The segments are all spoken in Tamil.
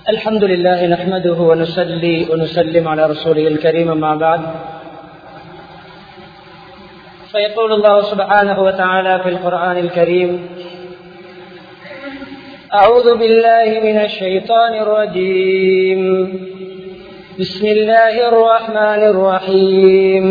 الحمد لله نحمده ونصلي ونسلم على رسوله الكريم ما بعد فيقول الله سبحانه وتعالى في القرآن الكريم أعوذ بالله من الشيطان الرجيم بسم الله الرحمن الرحيم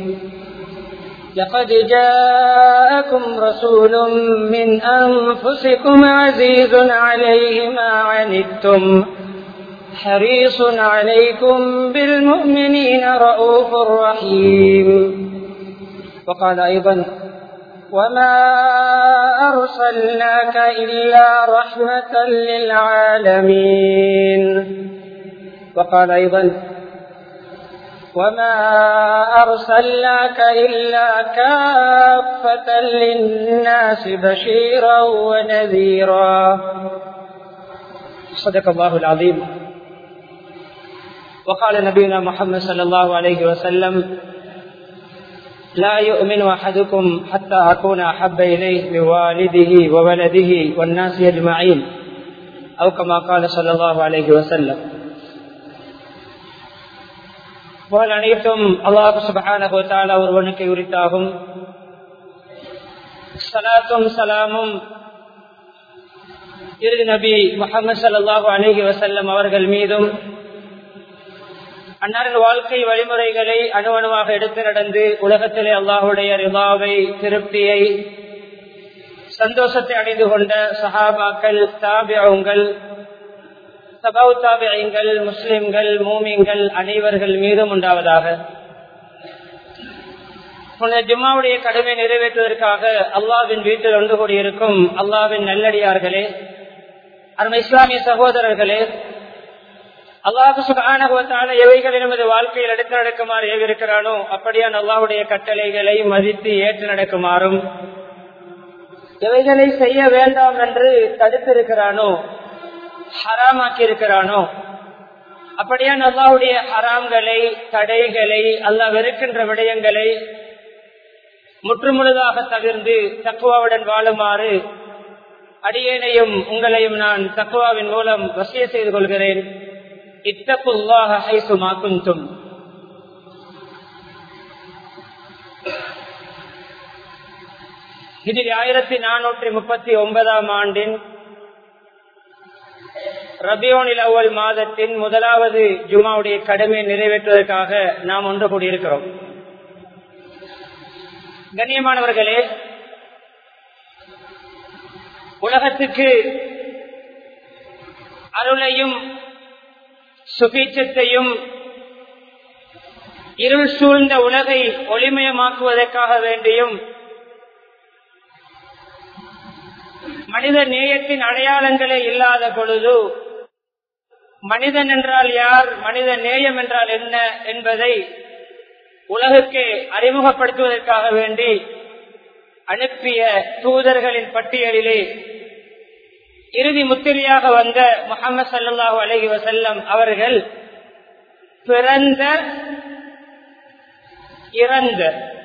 لقد جاءكم رسول من أنفسكم عزيز عليه ما عنتم حريص عليكم بالمؤمنين رؤوف رحيم وقال أيضا وما أرسلناك إلا رحمة للعالمين وقال أيضا وما أرسلناك إلا كافة للناس بشيرا ونذيرا صدق الله العظيم وقال نبينا محمد صلى الله عليه وسلم لا يؤمن أحدكم حتى أكون أحب إليه من والده وولده والناس أجمعين أو كما قال صلى الله عليه وسلم புகழ் அனைத்தும் அல்லாஹு சுபகான ஒருவனுக்கு உரித்தாகும் சலாத்தும் சலாமும் இறுதி நபி முகமது சல்லாஹூ அலஹி வசல்லம் அவர்கள் மீதும் அன்னாரின் வாழ்க்கை வழிமுறைகளை அணுவணுவாக எடுத்து நடந்து உலகத்திலே அல்லாஹுடைய ரிவாவை திருப்தியை சந்தோஷத்தை அடைந்து கொண்ட சஹாபாக்கள் தாபியங்கள் சபவு தாபியங்கள் முஸ்லிம்கள் மூமிங்கள் அனைவர்கள் மீதும் உண்டாவதாக ஜும்மாவுடைய கடமை நிறைவேற்றுவதற்காக அல்லாவின் வீட்டில் ஒன்று கூடியிருக்கும் அல்லாவின் நல்லடியார்களே அருமை இஸ்லாமிய சகோதரர்களே அல்லாஹு சுகானுபவத்தான எவைகள் நமது வாழ்க்கையில் எடுத்து நடக்குமாறு ஏவிருக்கிறானோ அப்படியான் அல்லாவுடைய கட்டளைகளை மதித்து ஏற்று நடக்குமாறும் எவைகளை செய்ய வேண்டாம் என்று தடுத்திருக்கிறானோ ஹராமாக்கி இருக்கிறானோ அப்படியான் அல்லாவுடைய ஹராம்களை தடைகளை அல்லா வெறுக்கின்ற விடயங்களை முற்றுமுழுதாக தவிர்ந்து தக்குவாவுடன் வாழுமாறு அடியேனையும் உங்களையும் நான் தக்குவாவின் மூலம் வசிய செய்து கொள்கிறேன் இத்தப்புல்லாக ஹைசுமாக்கும் இதில் ஆயிரத்தி நானூற்றி முப்பத்தி ஒன்பதாம் ஆண்டின் ரபியோனில் அவ்வல் மாதத்தின் முதலாவது ஜுமாவுடைய கடமை நிறைவேற்றுவதற்காக நாம் ஒன்று கூடியிருக்கிறோம் கண்ணியமானவர்களே உலகத்துக்கு அருளையும் சுபீட்சத்தையும் இருள் சூழ்ந்த உலகை ஒளிமயமாக்குவதற்காக வேண்டியும் மனித நேயத்தின் அடையாளங்களே இல்லாத பொழுது மனிதன் என்றால் யார் மனித நேயம் என்றால் என்ன என்பதை உலகுக்கு அறிமுகப்படுத்துவதற்காக வேண்டி அனுப்பிய தூதர்களின் பட்டியலிலே இறுதி முத்திரையாக வந்த முகமது சல்லாஹூ அலஹி வசல்லம் அவர்கள் பிறந்த இறந்த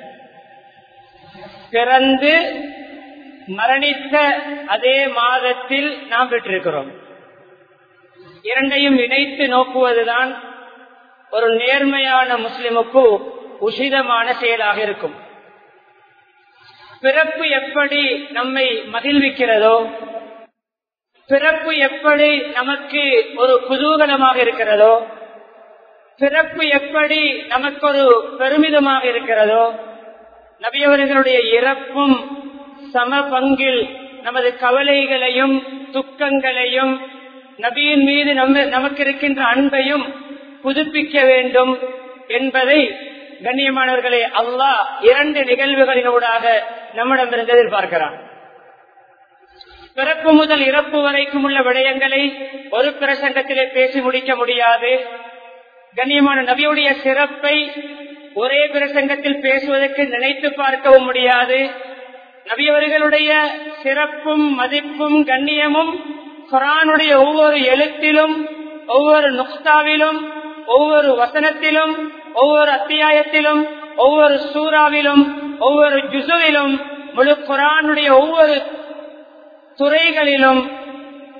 பிறந்து மரணித்த அதே மாதத்தில் நாம் பெற்றிருக்கிறோம் இரண்டையும் இணைத்து நோக்குவதுதான் ஒரு நேர்மையான முஸ்லிமுக்கு உசிதமான செயலாக இருக்கும் பிறப்பு எப்படி நம்மை மகிழ்விக்கிறதோ பிறப்பு எப்படி நமக்கு ஒரு குதூகலமாக இருக்கிறதோ பிறப்பு எப்படி நமக்கு ஒரு பெருமிதமாக இருக்கிறதோ நபியவர்களுடைய இறப்பும் சம பங்கில் நமது கவலைகளையும் துக்கங்களையும் நபியின் மீது நம்ம நமக்கு இருக்கின்ற அன்பையும் புதுப்பிக்க வேண்டும் என்பதை கண்ணியமானவர்களே அல்லாஹ் இரண்டு நிகழ்வுகளினூடாக நம்மிடமிருந்து எதிர்பார்க்கிறான் பிறப்பு முதல் இறப்பு வரைக்கும் உள்ள விடயங்களை ஒரு பிரசங்கத்திலே பேசி முடிக்க முடியாது கண்ணியமான நபியுடைய சிறப்பை ஒரே பிரசங்கத்தில் பேசுவதற்கு நினைத்து பார்க்கவும் முடியாது நபியவர்களுடைய சிறப்பும் மதிப்பும் கண்ணியமும் குரானுடைய ஒவ்வொரு எழுத்திலும் ஒவ்வொரு நுக்தாவிலும் ஒவ்வொரு வசனத்திலும் ஒவ்வொரு அத்தியாயத்திலும் ஒவ்வொரு சூறாவிலும் ஒவ்வொரு ஜுசுவிலும் முழு குரானுடைய ஒவ்வொரு துறைகளிலும்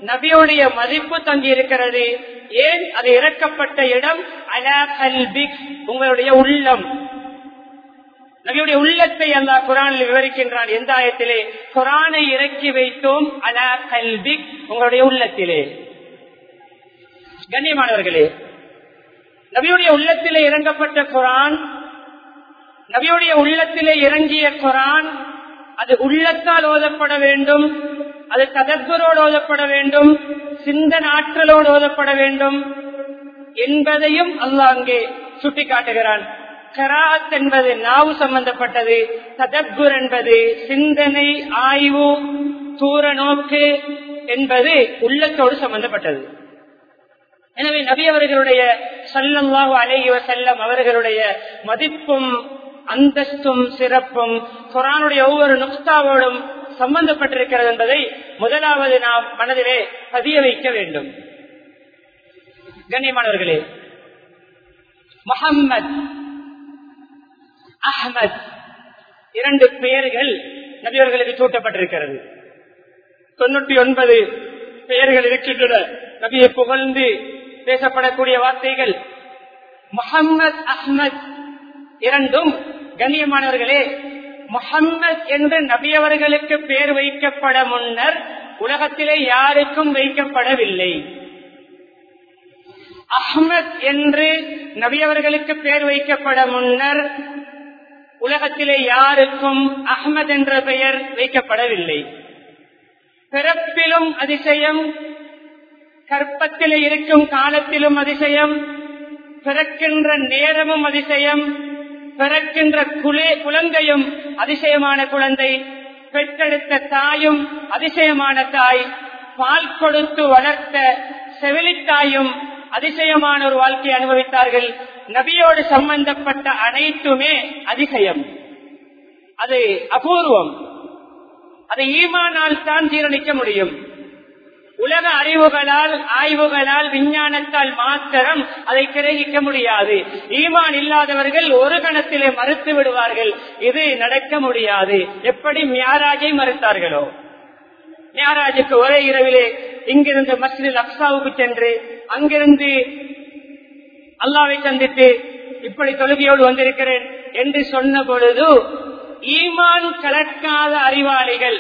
நபியுடைய மதிப்பு தங்கி இருக்கிறது ஏன் அது இறக்கப்பட்ட இடம் அலா கல்பிக் உங்களுடைய உள்ளம் நபியுடைய உள்ளத்தை அல்லா குரானில் விவரிக்கின்றான் எந்த ஆயத்திலே குரானை இறக்கி வைத்தோம் அலா கல்பிக் உங்களுடைய உள்ளத்திலே கண்ணியமானவர்களே நபியுடைய உள்ளத்திலே இறங்கப்பட்ட குரான் நபியுடைய உள்ளத்திலே இறங்கிய குரான் அது உள்ளத்தால் ஓதப்பட வேண்டும் அது ததக்குரோடு ஓதப்பட வேண்டும் சிந்தன ஆற்றலோடு ஓதப்பட வேண்டும் என்பதையும் அல்லாஹ் அங்கே சுட்டிக்காட்டுகிறான் கராத் என்பது நாவு சம்பந்தப்பட்டது ததக்குர் என்பது சிந்தனை ஆய்வு தூர நோக்கு என்பது உள்ளத்தோடு சம்பந்தப்பட்டது எனவே நபி அவர்களுடைய சல்லல்லாஹு அலைஹி வஸல்லம் அவர்களுடைய மதிப்பும் அந்தஸ்தும் சிறப்பும் குரானுடைய ஒவ்வொரு நுக்தாவோடும் சம்பந்தப்பட்டிருக்கிறது என்பதை முதலாவது நாம் மனதிலே பதிய வைக்க வேண்டும் கண்ணியமானவர்களே முகம்மது அஹமத் இரண்டு பெயர்கள் நபியவர்களுக்கு சூட்டப்பட்டிருக்கிறது தொண்ணூற்றி ஒன்பது பெயர்கள் இருக்கின்றன நபியை புகழ்ந்து பேசப்படக்கூடிய வார்த்தைகள் முகம்மது அஹ்மத் இரண்டும் கண்ணியமானவர்களே முகம்மது என்று நபியவர்களுக்கு பெயர் வைக்கப்பட முன்னர் உலகத்திலே யாருக்கும் வைக்கப்படவில்லை அஹ்மத் என்று நபியவர்களுக்கு பெயர் வைக்கப்பட முன்னர் உலகத்திலே யாருக்கும் அஹ்மத் என்ற பெயர் வைக்கப்படவில்லை பிறப்பிலும் அதிசயம் கற்பத்திலே இருக்கும் காலத்திலும் அதிசயம் பிறக்கின்ற நேரமும் அதிசயம் பிறக்கின்ற குலே குழந்தையும் அதிசயமான குழந்தை பெற்றெடுத்த தாயும் அதிசயமான தாய் பால் கொடுத்து வளர்த்த செவிலித்தாயும் அதிசயமான ஒரு வாழ்க்கையை அனுபவித்தார்கள் நபியோடு சம்பந்தப்பட்ட அனைத்துமே அதிசயம் அது அபூர்வம் அதை ஈமானால் தான் ஜீரணிக்க முடியும் உலக அறிவுகளால் ஆய்வுகளால் விஞ்ஞானத்தால் மாத்திரம் அதை கிரகிக்க முடியாது ஈமான் இல்லாதவர்கள் ஒரு கணத்திலே மறுத்து விடுவார்கள் இது நடக்க முடியாது எப்படி மியாராஜை மறுத்தார்களோ மியாராஜுக்கு ஒரே இரவிலே இங்கிருந்து மஸ்ஜித் அக்சாவுக்கு சென்று அங்கிருந்து அல்லாவை சந்தித்து இப்படி தொழுகையோடு வந்திருக்கிறேன் என்று சொன்ன பொழுது ஈமான் கலக்காத அறிவாளிகள்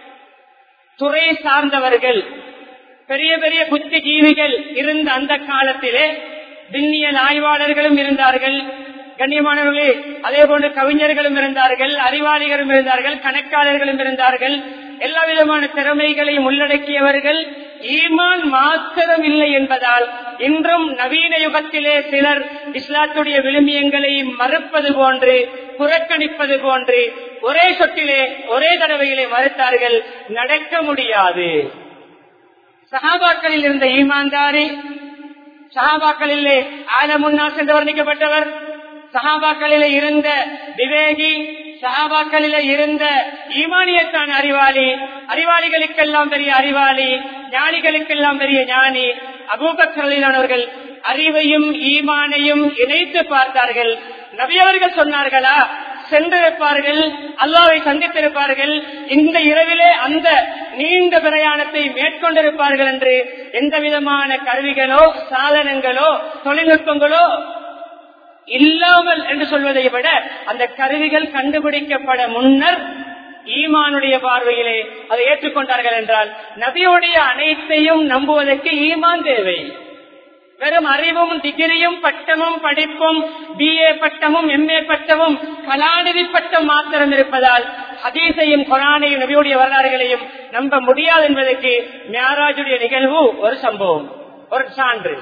துறை சார்ந்தவர்கள் பெரிய பெரிய புத்திஜீவிகள் இருந்த அந்த காலத்திலே விண்ணியல் ஆய்வாளர்களும் இருந்தார்கள் கண்ணியமானவர்களே அதே போன்று கவிஞர்களும் இருந்தார்கள் அறிவாளிகளும் இருந்தார்கள் கணக்காளர்களும் இருந்தார்கள் எல்லா விதமான திறமைகளையும் உள்ளடக்கியவர்கள் ஈமான் மாத்திரம் இல்லை என்பதால் இன்றும் நவீன யுகத்திலே சிலர் இஸ்லாத்துடைய விழுமியங்களை மறுப்பது போன்று புறக்கணிப்பது போன்று ஒரே சொட்டிலே ஒரே தடவையிலே மறுத்தார்கள் நடக்க முடியாது சஹாபாக்களில் இருந்த ஈமான்தாரி சஹாபாக்களிலே ஆலமுன்னாஸ் என்று வர்ணிக்கப்பட்டவர் சஹாபாக்களிலே இருந்த விவேகி சஹாபாக்களிலே இருந்த ஈமானியத்தான் அறிவாளி அறிவாளிகளுக்கெல்லாம் பெரிய அறிவாளி ஞானிகளுக்கெல்லாம் பெரிய ஞானி அபூபக்கரலிலானவர்கள் அறிவையும் ஈமானையும் இணைத்து பார்த்தார்கள் நபியவர்கள் சொன்னார்களா சென்றிருப்பார்கள் அல்லாவை சந்தித்திருப்பார்கள் இந்த இரவிலே அந்த நீண்ட பிரயாணத்தை மேற்கொண்டிருப்பார்கள் என்று எந்த விதமான கருவிகளோ சாதனங்களோ தொழில்நுட்பங்களோ இல்லாமல் என்று சொல்வதை விட அந்த கருவிகள் கண்டுபிடிக்கப்பட முன்னர் ஈமானுடைய பார்வையிலே அதை ஏற்றுக்கொண்டார்கள் என்றால் நபியுடைய அனைத்தையும் நம்புவதற்கு ஈமான் தேவை வெறும் அறிவும் டிகிரியும் பட்டமும் படிப்பும் பிஏ பட்டமும் எம்ஏ பட்டமும் கலாநிதி பட்டம் மாத்திரம் இருப்பதால் ஹதீஸையும் குரானையும் நபியுடைய வரலாறுகளையும் நம்ப முடியாது என்பதற்கு மியாராஜுடைய நிகழ்வு ஒரு சம்பவம் ஒரு சான்று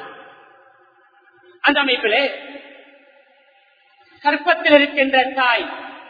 அந்த அமைப்பிலே கற்பத்தில் இருக்கின்ற தாய்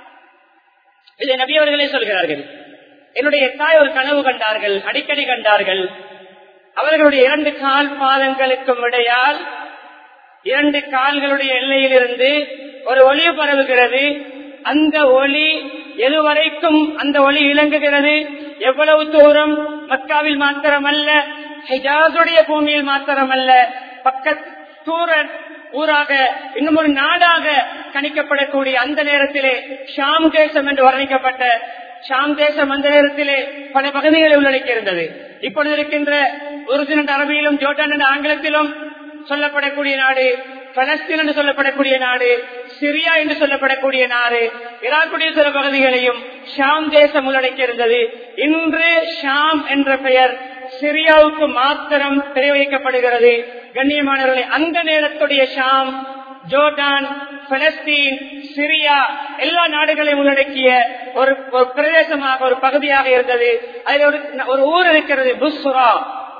இதை நபியவர்களே சொல்கிறார்கள் என்னுடைய தாய் ஒரு கனவு கண்டார்கள் அடிக்கடி கண்டார்கள் அவர்களுடைய இரண்டு கால் பாதங்களுக்கும் இடையால் இரண்டு கால்களுடைய எல்லையிலிருந்து ஒரு ஒளி பரவுகிறது அந்த ஒளி எதுவரைக்கும் அந்த ஒளி இலங்குகிறது எவ்வளவு தூரம் மக்காவில் மாத்திரமல்ல ஹிஜாசுடைய பூமியில் மாத்திரமல்ல பக்க தூர ஊராக இன்னும் ஒரு நாடாக கணிக்கப்படக்கூடிய அந்த நேரத்திலே ஷாம் தேசம் என்று வர்ணிக்கப்பட்ட ஷாம் தேசம் அந்த நேரத்திலே பல பகுதிகளை உள்ளடக்கி இருந்தது இப்பொழுது இருக்கின்ற ஒரு சில அரபியிலும் ஜோர்டான் என்ற ஆங்கிலத்திலும் சொல்லப்படக்கூடிய நாடு பலஸ்தீன் என்று சொல்லப்படக்கூடிய நாடு சிரியா என்று சொல்லப்படக்கூடிய நாடு ஈராக்குடைய சில பகுதிகளையும் ஷாம் தேசம் உள்ளடக்கி இருந்தது இன்று ஷாம் என்ற பெயர் சிரியாவுக்கு மாத்திரம் தெரிவிக்கப்படுகிறது கண்ணியமானவர்களை அந்த நேரத்துடைய ஷாம் ஜோர்டான் பலஸ்தீன் சிரியா எல்லா நாடுகளையும் உள்ளடக்கிய ஒரு ஒரு பிரதேசமாக ஒரு பகுதியாக இருந்தது அதில் ஒரு ஒரு ஊர் இருக்கிறது புஸ்ரா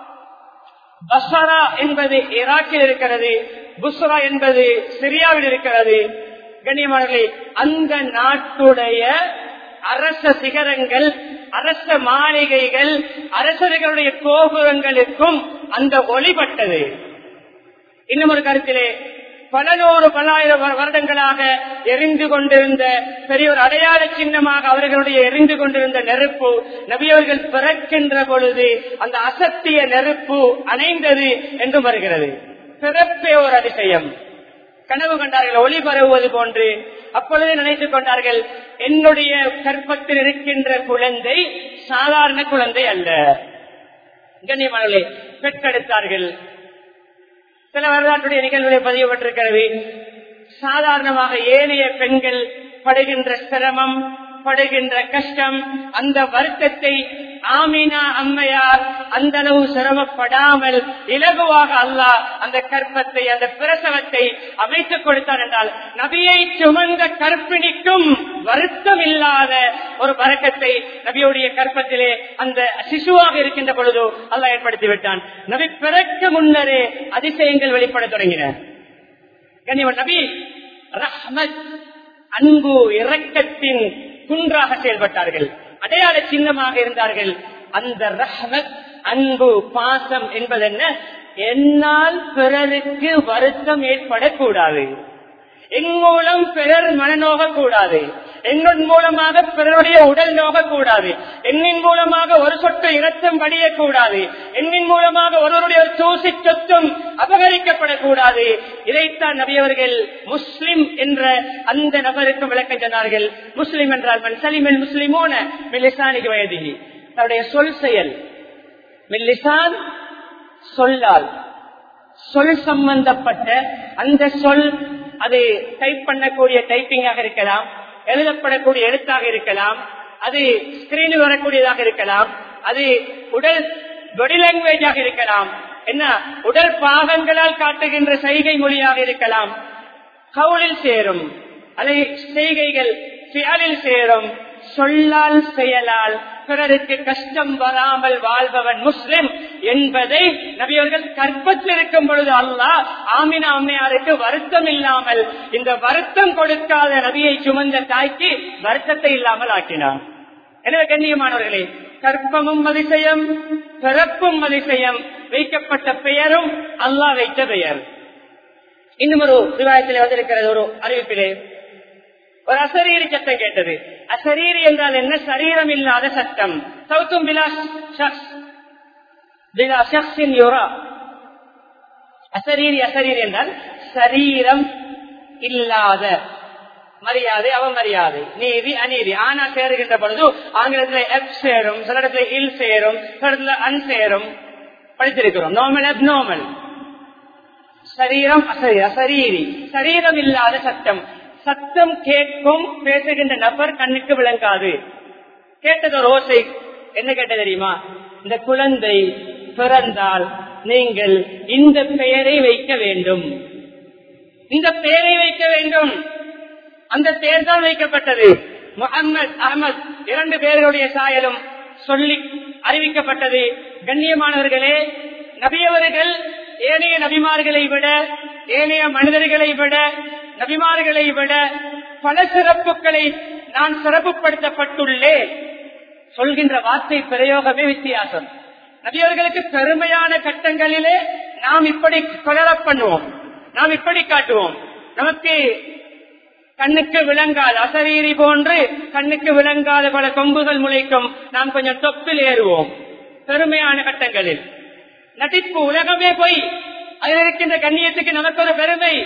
பஸ்ரா என்பது ஈராக்கில் இருக்கிறது புஸ்ரா என்பது சிரியாவில் இருக்கிறது கண்ணியமானவர்களே அந்த நாட்டுடைய அரச சிகரங்கள் அரச மாளிகைகள் அரசர்களுடைய கோபுரங்களுக்கும் அந்த ஒளிபட்டது இன்னும் ஒரு கருத்திலே பல நூறு பல்லாயிரம் வருடங்களாக எரிந்து கொண்டிருந்த பெரிய ஒரு அடையாள சின்னமாக அவர்களுடைய எரிந்து கொண்டிருந்த நெருப்பு நபியவர்கள் பிறக்கின்ற பொழுது அந்த அசத்திய நெருப்பு அணைந்தது என்று வருகிறது பிறப்பே ஒரு அதிசயம் கனவு கண்டார்கள் ஒளி பரவுவது போன்று அப்பொழுதே நினைத்துக் கொண்டார்கள் என்னுடைய கற்பத்தில் இருக்கின்ற குழந்தை சாதாரண குழந்தை அல்ல கண்ணியமானே பெற்றெடுத்தார்கள் சில வரலாற்றுடைய நிகழ்வுகளை பதியப்பட்டிருக்கிறது சாதாரணமாக ஏனைய பெண்கள் படுகின்ற சிரமம் படுகின்ற கஷ்டம் அந்த வருத்தத்தை ஆமினா அம்மையார் அந்த அளவு சிரமப்படாமல் இலகுவாக அல்லாஹ் அந்த கற்பத்தை அந்த பிரசவத்தை அமைத்துக் கொடுத்தார் என்றால் நபியை சுமந்த கற்பிணிக்கும் வருத்தம் இல்லாத ஒரு வரக்கத்தை நபியுடைய கற்பத்திலே அந்த சிசுவாக இருக்கின்ற பொழுதோ அல்லாஹ் ஏற்படுத்தி விட்டான் நபி பிறக்க முன்னரே அதிசயங்கள் வெளிப்பட தொடங்கின கண்ணியவன் நபி ரஹ்மத் அன்பு இரக்கத்தின் குன்றாக செயல்பட்டார்கள் அடையாள சின்னமாக இருந்தார்கள் அந்த ரஹ்மத் அன்பு பாசம் என்பதென்ன என்னால் பிறருக்கு வருத்தம் ஏற்படக்கூடாது என் மூலம் பிறர் மனநோக கூடாது என்னும் மூலமாக பிறருடைய உடல் நோக கூடாது என்னின் மூலமாக ஒரு சொட்டு இரத்தம் படியக்கூடாது என்னின் மூலமாக ஒருவருடைய ஒரு தூசி சொத்தும் அபகரிக்கப்படக்கூடாது இதைத்தான் நபியவர்கள் முஸ்லிம் என்ற அந்த நபருக்கு விளக்கம் சொன்னார்கள் முஸ்லிம் என்றால் மன் சலிமன் முஸ்லிமோன மில்லிசானிக்கு வயதிகி தன்னுடைய சொல் செயல் மில்லிசான் சொல்லால் சொல் சம்பந்தப்பட்ட அந்த சொல் அது டைப் பண்ணக்கூடிய டைப்பிங்காக இருக்கலாம் எழுதப்படக்கூடிய எழுத்தாக இருக்கலாம் அது ஸ்கிரீனில் வரக்கூடியதாக இருக்கலாம் அது உடல் பாடி லாங்குவேஜாக இருக்கலாம் என்ன உடல் பாகங்களால் காட்டுகின்ற சைகை மொழியாக இருக்கலாம் கவுளில் சேரும் அதை செய்கைகள் செயலில் சேரும் சொல்லால் செயலால் பிறருக்கு கஷ்டம் வராமல் வாழ்பவன் முஸ்லிம் என்பதை நபியவர்கள் கற்பத்தில் இருக்கும் பொழுது அல்லாஹ் ஆமினா அம்மையாருக்கு வருத்தம் இல்லாமல் இந்த வருத்தம் கொடுக்காத நபியை சுமந்த தாய்க்கு வருத்தத்தை இல்லாமல் ஆக்கினார் எனவே கண்ணியமானவர்களே கற்பமும் அதிசயம் பிறப்பும் அதிசயம் வைக்கப்பட்ட பெயரும் அல்லாஹ் வைத்த பெயர் இன்னும் ஒரு விவாதத்தில் வந்திருக்கிறது ஒரு அறிவிப்பிலே ஒரு அசரீரி சத்தம் கேட்டது அசரீரி என்றால் என்ன சரீரம் இல்லாத சட்டம் சவுத்தும் அசரீரி அசரீரி என்றால் சரீரம் இல்லாத மரியாதை அவமரியாதை நீதி அநீதி ஆனா சேருகின்ற பொழுது ஆங்கிலத்தில் எப் சேரும் சில இடத்துல இல் சேரும் சில இடத்துல அன் சேரும் படித்திருக்கிறோம் நார்மல் அப் நார்மல் சரீரம் அசரீரி சரீரம் இல்லாத சட்டம் சத்தம் கேட்கும் பேசுகின்ற நபர் கண்ணுக்கு விளங்காது கேட்டது ஒரு ஓசை என்ன கேட்ட தெரியுமா இந்த குழந்தை பிறந்தால் நீங்கள் இந்த பெயரை வைக்க வேண்டும் இந்த பெயரை வைக்க வேண்டும் அந்த பெயர் தான் வைக்கப்பட்டது முகமது அகமது இரண்டு பேர்களுடைய சாயலும் சொல்லி அறிவிக்கப்பட்டது கண்ணியமானவர்களே நபியவர்கள் ஏனைய நபிமார்களை விட ஏனைய மனிதர்களை விட நபிமார்களை விட பல சிறப்புகளை நான் சிறப்புப்படுத்தப்பட்டுள்ளேன் சொல்கின்ற வார்த்தை பிரயோகமே வித்தியாசம் நபியவர்களுக்கு பெருமையான கட்டங்களிலே நாம் இப்படி கொலர பண்ணுவோம் நாம் இப்படி காட்டுவோம் நமக்கு கண்ணுக்கு விளங்காத அசரீரி போன்று கண்ணுக்கு விளங்காத பல கொம்புகள் முளைக்கும் நாம் கொஞ்சம் தொப்பில் ஏறுவோம் பெருமையான கட்டங்களில் நடிப்பு உலகமே போய் அதில் இருக்கின்ற கண்ணியத்துக்கு நமக்கு ஒரு பெருமை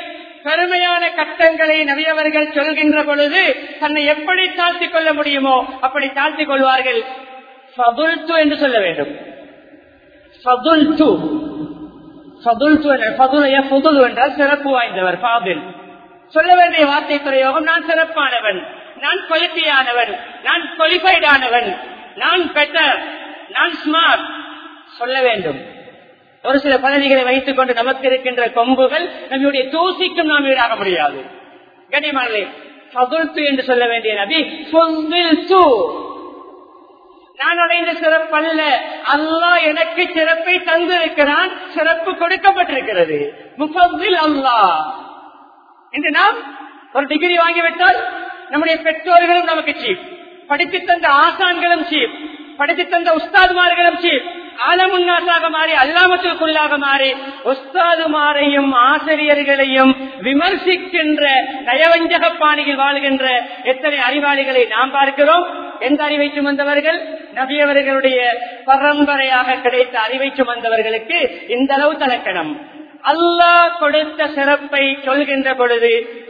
பெருமையான கட்டங்களை நவியவர்கள் சொல்கின்ற பொழுது தன்னை எப்படி தாழ்த்திக் கொள்ள முடியுமோ அப்படி தாழ்த்திக் கொள்வார்கள் ஃபதுல்து என்று சொல்ல வேண்டும் ஃபதுல்து ஃபதுல்து என்ற ஃபதுலைய ஃபுதுல் என்றால் சிறப்பு வாய்ந்தவர் ஃபாதில் சொல்ல வேண்டிய வார்த்தை பிரயோகம் நான் சிறப்பானவன் நான் குவாலிட்டியானவன் நான் குவாலிஃபைட் ஆனவன் நான் பெட்டர் நான் ஸ்மார்ட் சொல்ல வேண்டும் ஒரு சில பதவிகளை வைத்துக் கொண்டு நமக்கு இருக்கின்ற கொம்புகள் நம்முடைய தூசிக்கும் நாம் ஈடாக முடியாது கனிமலை ஃபதுல்து என்று சொல்ல வேண்டிய நபி ஃபுல்து நான் அடைந்த சிறப்பு அல்ல அல்லாஹ் எனக்கு சிறப்பை தந்திருக்கிறான் சிறப்பு கொடுக்கப்பட்டிருக்கிறது முஃபத்தில் அல்லாஹ் என்று நாம் ஒரு டிகிரி வாங்கிவிட்டால் நம்முடைய பெற்றோர்களும் நமக்கு சீப் படித்து தந்த ஆசான்களும் சீப் படித்து தந்த உஸ்தாதுமார்களும் சீப் ஆலமுன்னாசாக மாறி அல்லாமத்துக்குள்ளாக மாறி உஸ்தாதுமாரையும் ஆசிரியர்களையும் விமர்சிக்கின்ற நயவஞ்சக பாணியில் வாழ்கின்ற எத்தனை அறிவாளிகளை நாம் பார்க்கிறோம் எந்த அறிவை சுமந்தவர்கள் நபியவர்களுடைய பரம்பரையாக கிடைத்த அறிவை சுமந்தவர்களுக்கு இந்த அளவு தலக்கணம் அல்லாஹ் கொடுத்த சிறப்பை சொல்கின்ற பொழுது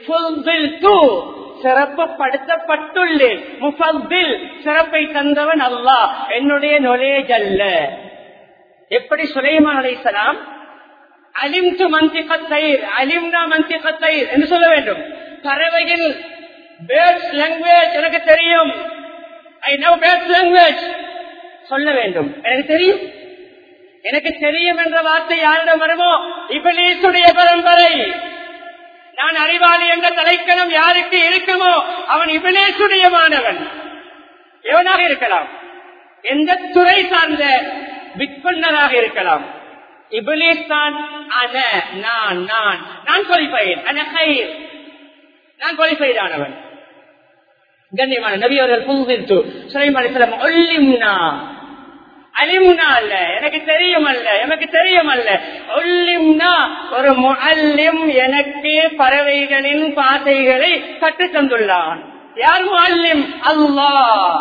சிறப்பு படுத்தப்பட்டுள்ளேன் முஃபில் சிறப்பை தந்தவன் அல்லாஹ் என்னுடைய நொலேஜ் அல்ல எப்படி சுலைமான் அலைசலாம் அலிம்து மந்திகத்தயிர் அலிம்னா மந்திகத்தயிர் என்று சொல்ல வேண்டும் பறவையின் பேர்ட்ஸ் லாங்குவேஜ் எனக்கு தெரியும் ஐ நவ் பேர்ட்ஸ் லாங்குவேஜ் சொல்ல வேண்டும் எனக்கு தெரியும் எனக்கு தெரியும் என்ற வார்த்தை யாரிடம் வருமோ இபிலீசுடைய பரம்பரை நான் அறிவாளி என்ற தலைக்கணம் யாருக்கு இருக்குமோ அவன் இபிலேசுடைய மாணவன் எவனாக இருக்கலாம் எந்த துறை சார்ந்த விற்பனராக இருக்கலாம் இபிலேஸ் தான் அன நான் நான் நான் குவாலிஃபைட் அனகைர் நான் குவாலிஃபைட் ஆனவன் கண்ணியமான நபி அவர்கள் புதுதித்து சுலைமான் ஒல்லிம்னா அலிம்னா அல்ல எனக்கு தெரியும் அல்ல எனக்கு தெரியும் அல்ல ஒல்லிம்னா ஒரு முல்லிம் எனக்கு பறவைகளின் பாசைகளை கற்று தந்துள்ளான் யார் முல்லிம் அல்லாஹ்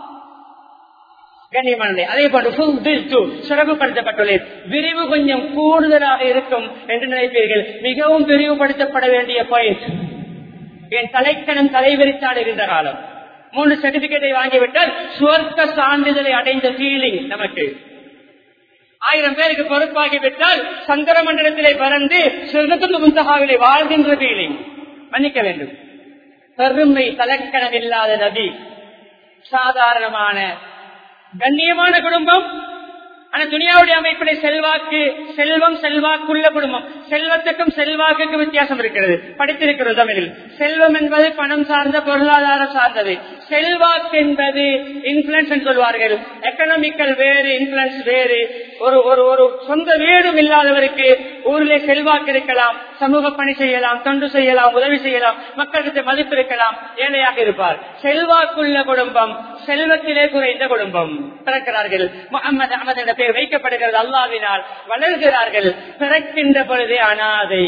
கண்ணியமானே அதே போன்று சிறப்புப்படுத்தப்பட்டுள்ளேன் விரிவு கொஞ்சம் கூடுதலாக இருக்கும் என்று நினைப்பீர்கள் மிகவும் விரிவுபடுத்தப்பட வேண்டிய பாயிண்ட் என் தலைக்கணம் தலைவிரித்தாடுகின்ற காலம் மூன்று சர்டிபிகேட்டை வாங்கிவிட்டால் சுவர்க்க சான்றிதழை அடைந்த ஃபீலிங் நமக்கு ஆயிரம் பேருக்கு பொறுப்பாகிவிட்டால் சந்திர மண்டலத்திலே பறந்து சிறுத்து முந்தகாவிலே வாழ்கின்ற ஃபீலிங் மன்னிக்க வேண்டும் பெருமை தலைக்கணம் இல்லாத நபி சாதாரணமான கண்ணியமான குடும்பம் ஆனா துணியாவுடைய அமைப்பிலே செல்வாக்கு செல்வம் செல்வாக்குள்ள குடும்பம் செல்வத்துக்கும் செல்வாக்குக்கும் வித்தியாசம் இருக்கிறது படித்திருக்கிறது தமிழில் செல்வம் என்பது பணம் சார்ந்த பொருளாதாரம் சார்ந்தது செல்வாக்கு என்பது இன்ஃபுளுன்ஸ் என்று சொல்வார்கள் எக்கனாமிக்கல் வேறு இன்ஃபுளுன்ஸ் வேறு ஒரு ஒரு ஒரு சொந்த வீடும் இல்லாதவருக்கு ஊரிலே செல்வாக்கு இருக்கலாம் சமூக பணி செய்யலாம் தொண்டு செய்யலாம் உதவி செய்யலாம் மக்களுக்கு மதிப்பு இருக்கலாம் ஏழையாக இருப்பார் செல்வாக்குள்ள குடும்பம் செல்வத்திலே குறைந்த குடும்பம் பிறக்கிறார்கள் முகமது அகமது என்ற பெயர் வைக்கப்படுகிறது அல்லாவினால் வளர்கிறார்கள் பிறக்கின்ற பொழுதே அனாதை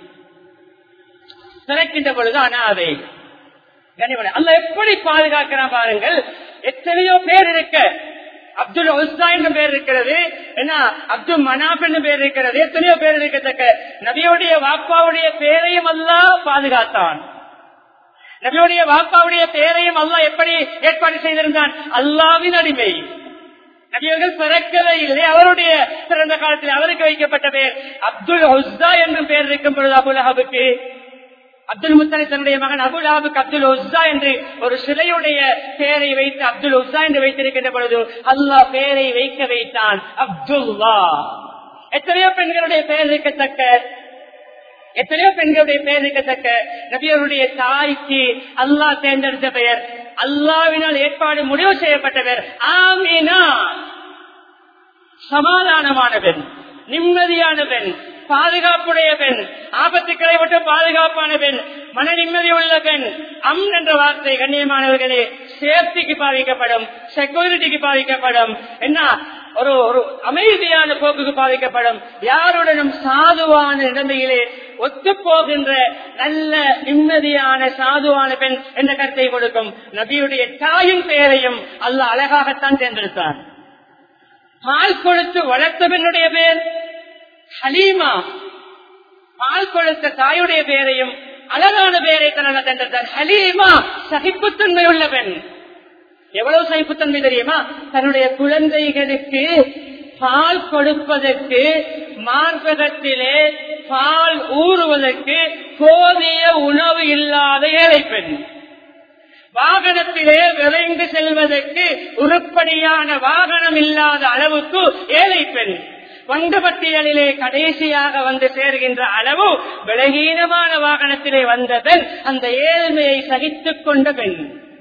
பிறக்கின்ற பொழுது அனாதை அல்ல எப்படி பாதுகாக்கிறான் பாருங்கள் எத்தனையோ பேர் இருக்க அப்துல் உஸ்தா என்ற பேர் இருக்கிறது என்ன அப்துல் மனாப் என்ற பேர் இருக்கிறது எத்தனையோ பேர் இருக்கத்தக்க நபியோடைய வாப்பாவுடைய பேரையும் அல்ல பாதுகாத்தான் நபியுடைய வாப்பாவுடைய பேரையும் அல்லாஹ் எப்படி ஏற்பாடு செய்திருந்தான் அல்லாவின் அடிமை நபியர்கள் பிறக்கவே இல்லை அவருடைய பிறந்த காலத்தில் அவருக்கு வைக்கப்பட்ட பெயர் அப்துல் ஹுஸ்தா என்று பெயர் இருக்கும் பொழுது அபுல் அஹபுக்கு அப்துல் முத்தலை தன்னுடைய மகன் அபுல் அஹபுக்கு அப்துல் உஸ்தா என்று ஒரு சிலையுடைய பெயரை வைத்து அப்துல் உஸ்தா என்று வைத்திருக்கின்ற பொழுது அல்லாஹ் பெயரை வைக்க வைத்தான் அப்துல்லா எத்தனையோ பெண்களுடைய பெயர் இருக்கத்தக்க எத்தனையோ பெண்களுடைய பெயர் இருக்கத்தக்க நபியருடைய தாய்க்கு அல்லாஹ் தேர்ந்தெடுத்த பெயர் அல்லாவினால் ஏற்பாடு முடிவு செய்யப்பட்ட பெயர் ஆமீனா சமாதானமான பெண் நிம்மதியான பெண் பாதுகாப்புடைய பெண் ஆபத்துக்களை விட்டு பாதுகாப்பான பெண் மன நிம்மதி உள்ள பெண் அம் என்ற வார்த்தை கண்ணியமானவர்களே சேஃப்டிக்கு பாதிக்கப்படும் செக்யூரிட்டிக்கு பாதிக்கப்படும் என்ன ஒரு ஒரு அமைதியான போக்குக்கு பாதிக்கப்படும் யாருடனும் சாதுவான நிலைமையிலே ஒத்து போகின்ற நல்ல நிம்மதியான சாதுவான பெண் என்ற கருத்தை கொடுக்கும் நபியுடைய தாயின் பெயரையும் அல்ல அழகாகத்தான் தேர்ந்தெடுத்தார் பால் கொடுத்து வளர்த்த பெண்ணுடைய பேர் ஹலீமா பால் பால் கொடுத்த தாயுடைய பேரையும் அழகான பேரை தன்னால் தந்தார் ஹலீமா சகிப்புத்தன்மை உள்ள பெண் எவ்வளவு சகிப்புத்தன்மை தெரியுமா தன்னுடைய குழந்தைகளுக்கு பால் கொடுப்பதற்கு மார்பகத்திலே பால் ஊறுவதற்கு போதிய உணவு இல்லாத ஏழை பெண் வாகனத்திலே விரைந்து செல்வதற்கு உருப்படியான வாகனம் இல்லாத அளவுக்கு ஏழை பெண் வண்டுபட்டியலிலே கடைசியாக வந்து சேர்கின்ற அளவு விலகீனமான வாகனத்திலே வந்ததன் அந்த ஏழ்மையை சகித்துக் கொண்ட பெண்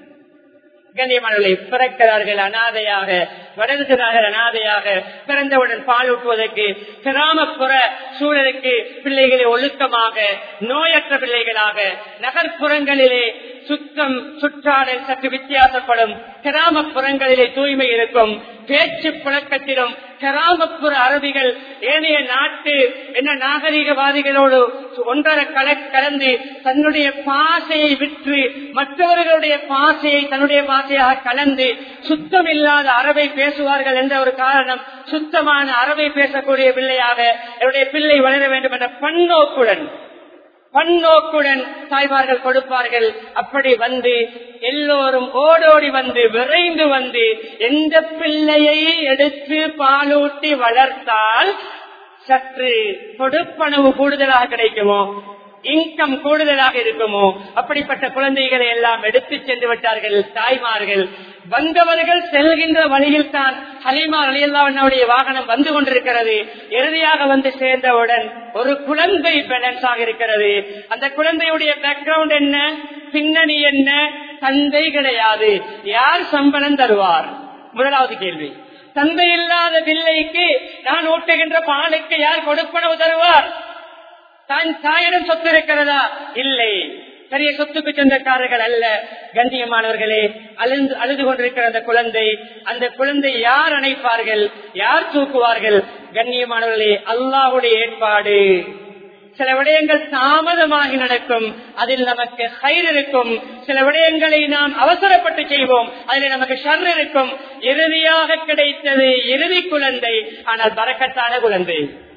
கண்ணியமானவர்களை பிறக்கிறார்கள் அனாதையாக வளர்கிறார்கள் அனாதையாக பிறந்தவுடன் பால் ஊட்டுவதற்கு கிராமப்புற சூழலுக்கு பிள்ளைகளை ஒழுக்கமாக நோயற்ற பிள்ளைகளாக நகர்ப்புறங்களிலே சுத்தம் சுற்றாடல் சற்று வித்தியாசப்படும் கிராமப்புறங்களிலே தூய்மை இருக்கும் பேச்சு புழக்கத்திலும் கிராமப்புற அரபிகள் ஏனைய நாட்டு என்ன நாகரிகவாதிகளோடு ஒன்றரை கல கலந்து தன்னுடைய பாசையை விற்று மற்றவர்களுடைய பாசையை தன்னுடைய பாசையாக கலந்து சுத்தமில்லாத அரபை பேசுவார்கள் என்ற ஒரு காரணம் சுத்தமான அரபை பேசக்கூடிய பிள்ளையாக என்னுடைய பிள்ளை வளர வேண்டும் என்ற பன்னோக்குடன் பன்னோக்குடன் தாய்மார்கள் கொடுப்பார்கள் அப்படி வந்து எல்லோரும் ஓடோடி வந்து விரைந்து வந்து எந்த பிள்ளையை எடுத்து பாலூட்டி வளர்த்தால் சற்று கொடுப்பனவு கூடுதலாக கிடைக்குமோ இன்கம் கூடுதலாக இருக்குமோ அப்படிப்பட்ட குழந்தைகளை எல்லாம் எடுத்து சென்று விட்டார்கள் தாய்மார்கள் வந்தவர்கள் செல்கின்ற வழியில் தான் ஹலிமா அலியல்லாவுடைய வாகனம் வந்து கொண்டிருக்கிறது இறுதியாக வந்து சேர்ந்தவுடன் ஒரு குழந்தை பேலன்ஸ் ஆக இருக்கிறது அந்த குழந்தையுடைய பேக்ரவுண்ட் என்ன பின்னணி என்ன தந்தை கிடையாது யார் சம்பளம் தருவார் முதலாவது கேள்வி தந்தை இல்லாத பிள்ளைக்கு நான் ஊட்டுகின்ற பாலுக்கு யார் கொடுப்பனவு தருவார் தான் தாயிடம் சொத்து இருக்கிறதா இல்லை பெரிய சொத்துக்கு சொந்தக்காரர்கள் அல்ல கண்ணியமானவர்களே அழுந்து அழுது கொண்டிருக்கிற அந்த குழந்தை அந்த குழந்தை யார் அணைப்பார்கள் யார் தூக்குவார்கள் கண்ணியமானவர்களே அல்லாவுடைய ஏற்பாடு சில விடயங்கள் தாமதமாகி நடக்கும் அதில் நமக்கு கயிறு இருக்கும் சில விடயங்களை நாம் அவசரப்பட்டு செய்வோம் அதில் நமக்கு ஷர் இருக்கும் இறுதியாக கிடைத்தது இறுதி குழந்தை ஆனால் பறக்கத்தான குழந்தை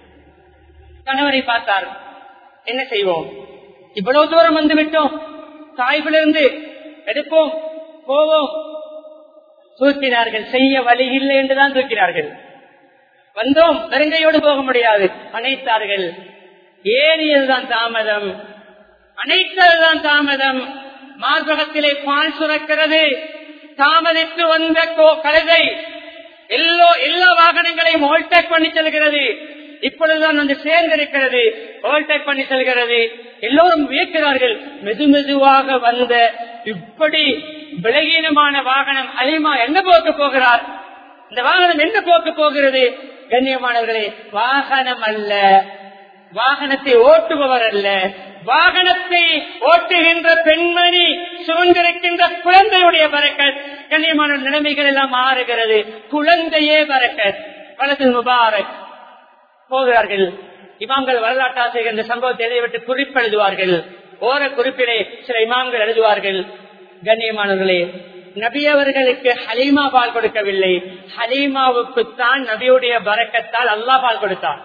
கணவரை பார்த்தார் என்ன செய்வோம் இவ்வளவு தூரம் வந்து விட்டோம் தாய்பிலிருந்து எடுப்போம் போவோம் தூக்கினார்கள் செய்ய வழி இல்லை என்றுதான் தூக்கினார்கள் வந்தோம் வெறுங்கையோடு போக முடியாது அணைத்தார்கள் ஏறியதுதான் தாமதம் அனைத்ததுதான் தாமதம் மார்பகத்திலே பால் சுரக்கிறது தாமதித்து வந்த கழுதை எல்லோ எல்லா வாகனங்களையும் ஓல்டேக் பண்ணி செல்கிறது இப்பொழுதுதான் வந்து சேர்ந்திருக்கிறது ஓவர்டேக் பண்ணி செல்கிறது எல்லோரும் வியக்கிறார்கள் மெது மெதுவாக வந்த இப்படி விலகீனமான வாகனம் அலிமா என்ன போக்கு போகிறார் இந்த வாகனம் என்ன போக்கு போகிறது கண்ணியமானவர்களே வாகனம் அல்ல வாகனத்தை ஓட்டுபவர் அல்ல வாகனத்தை ஓட்டுகின்ற பெண்மணி சுமந்திருக்கின்ற குழந்தையுடைய பறக்கத் கண்ணியமான நிலைமைகள் எல்லாம் மாறுகிறது குழந்தையே பறக்கத் வலது முபாரக் போகிறார்கள் இமாம்கள் வரலாற்றாசிரியர் இந்த சம்பவத்தை எழுதிவிட்டு குறிப்பெழுதுவார்கள் ஓர குறிப்பிலே சில இமாம்கள் எழுதுவார்கள் கண்ணியமானவர்களே நபி அவர்களுக்கு ஹலீமா பால் கொடுக்கவில்லை ஹலீமாவுக்குத்தான் நபியுடைய பறக்கத்தால் அல்லா பால் கொடுத்தார்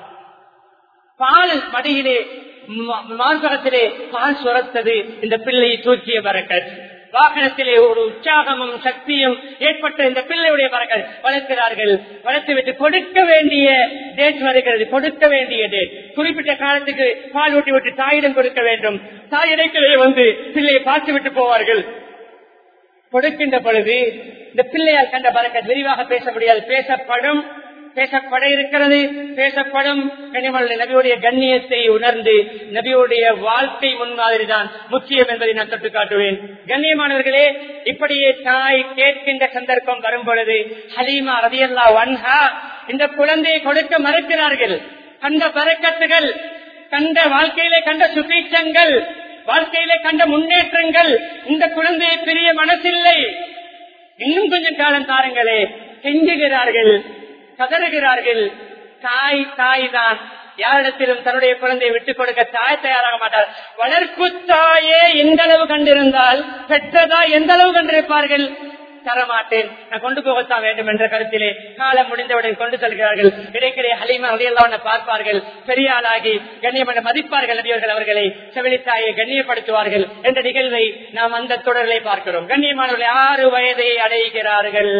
பால் மடியிலே மார்பகத்திலே பால் சுரத்தது இந்த பிள்ளையை தூக்கிய பறக்கத் வாகனத்திலே ஒரு உற்சாகமும் சக்தியும் ஏற்பட்ட இந்த பிள்ளையுடைய மரங்கள் வளர்க்கிறார்கள் வளர்த்துவிட்டு கொடுக்க வேண்டிய டேட் வருகிறது கொடுக்க வேண்டிய டேட் குறிப்பிட்ட காலத்துக்கு பால் ஊட்டி விட்டு தாயிடம் கொடுக்க வேண்டும் தாய் இடைக்கிலே வந்து பிள்ளையை பார்த்து விட்டு போவார்கள் கொடுக்கின்ற பொழுது இந்த பிள்ளையால் கண்ட பறக்க விரிவாக பேச முடியாது பேசப்படும் பேசப்பட இருக்கிறது பேசப்படும் கனிமல்ல நபியுடைய கண்ணியத்தை உணர்ந்து நபியுடைய வாழ்க்கை முன்மாதிரி தான் முக்கியம் என்பதை நான் தொட்டு காட்டுவேன் கண்ணியமானவர்களே இப்படியே தாய் கேட்கின்ற சந்தர்ப்பம் வரும் பொழுது ஹலீமா ரதியல்லா வன்ஹா இந்த குழந்தையை கொடுக்க மறுக்கிறார்கள் கண்ட பறக்கத்துகள் கண்ட வாழ்க்கையிலே கண்ட சுபீச்சங்கள் வாழ்க்கையிலே கண்ட முன்னேற்றங்கள் இந்த குழந்தையை பெரிய மனசில்லை இன்னும் கொஞ்சம் காலம் தாருங்களே கெஞ்சுகிறார்கள் கதறுகிறார்கள் தாய் தாய் தான் யாரிடத்திலும் தன்னுடைய குழந்தையை விட்டுக் கொடுக்க தாய் தயாராக மாட்டார் வளர்ப்பு தாயே எந்த அளவு கண்டிருந்தால் பெற்றதா எந்த அளவு கண்டிருப்பார்கள் தரமாட்டேன் நான் கொண்டு போகத்தான் வேண்டும் என்ற கருத்திலே காலம் முடிந்தவுடன் கொண்டு செல்கிறார்கள் இடைக்கிடையே ஹலீமா அதையெல்லாம் பார்ப்பார்கள் பெரிய ஆளாகி கண்ணியமான மதிப்பார்கள் நபியர்கள் அவர்களை செவிலித்தாயை கண்ணியப்படுத்துவார்கள் என்ற நிகழ்வை நாம் அந்த தொடர்களை பார்க்கிறோம் கண்ணியமானவர்களை ஆறு வயதை அடைகிறார்கள்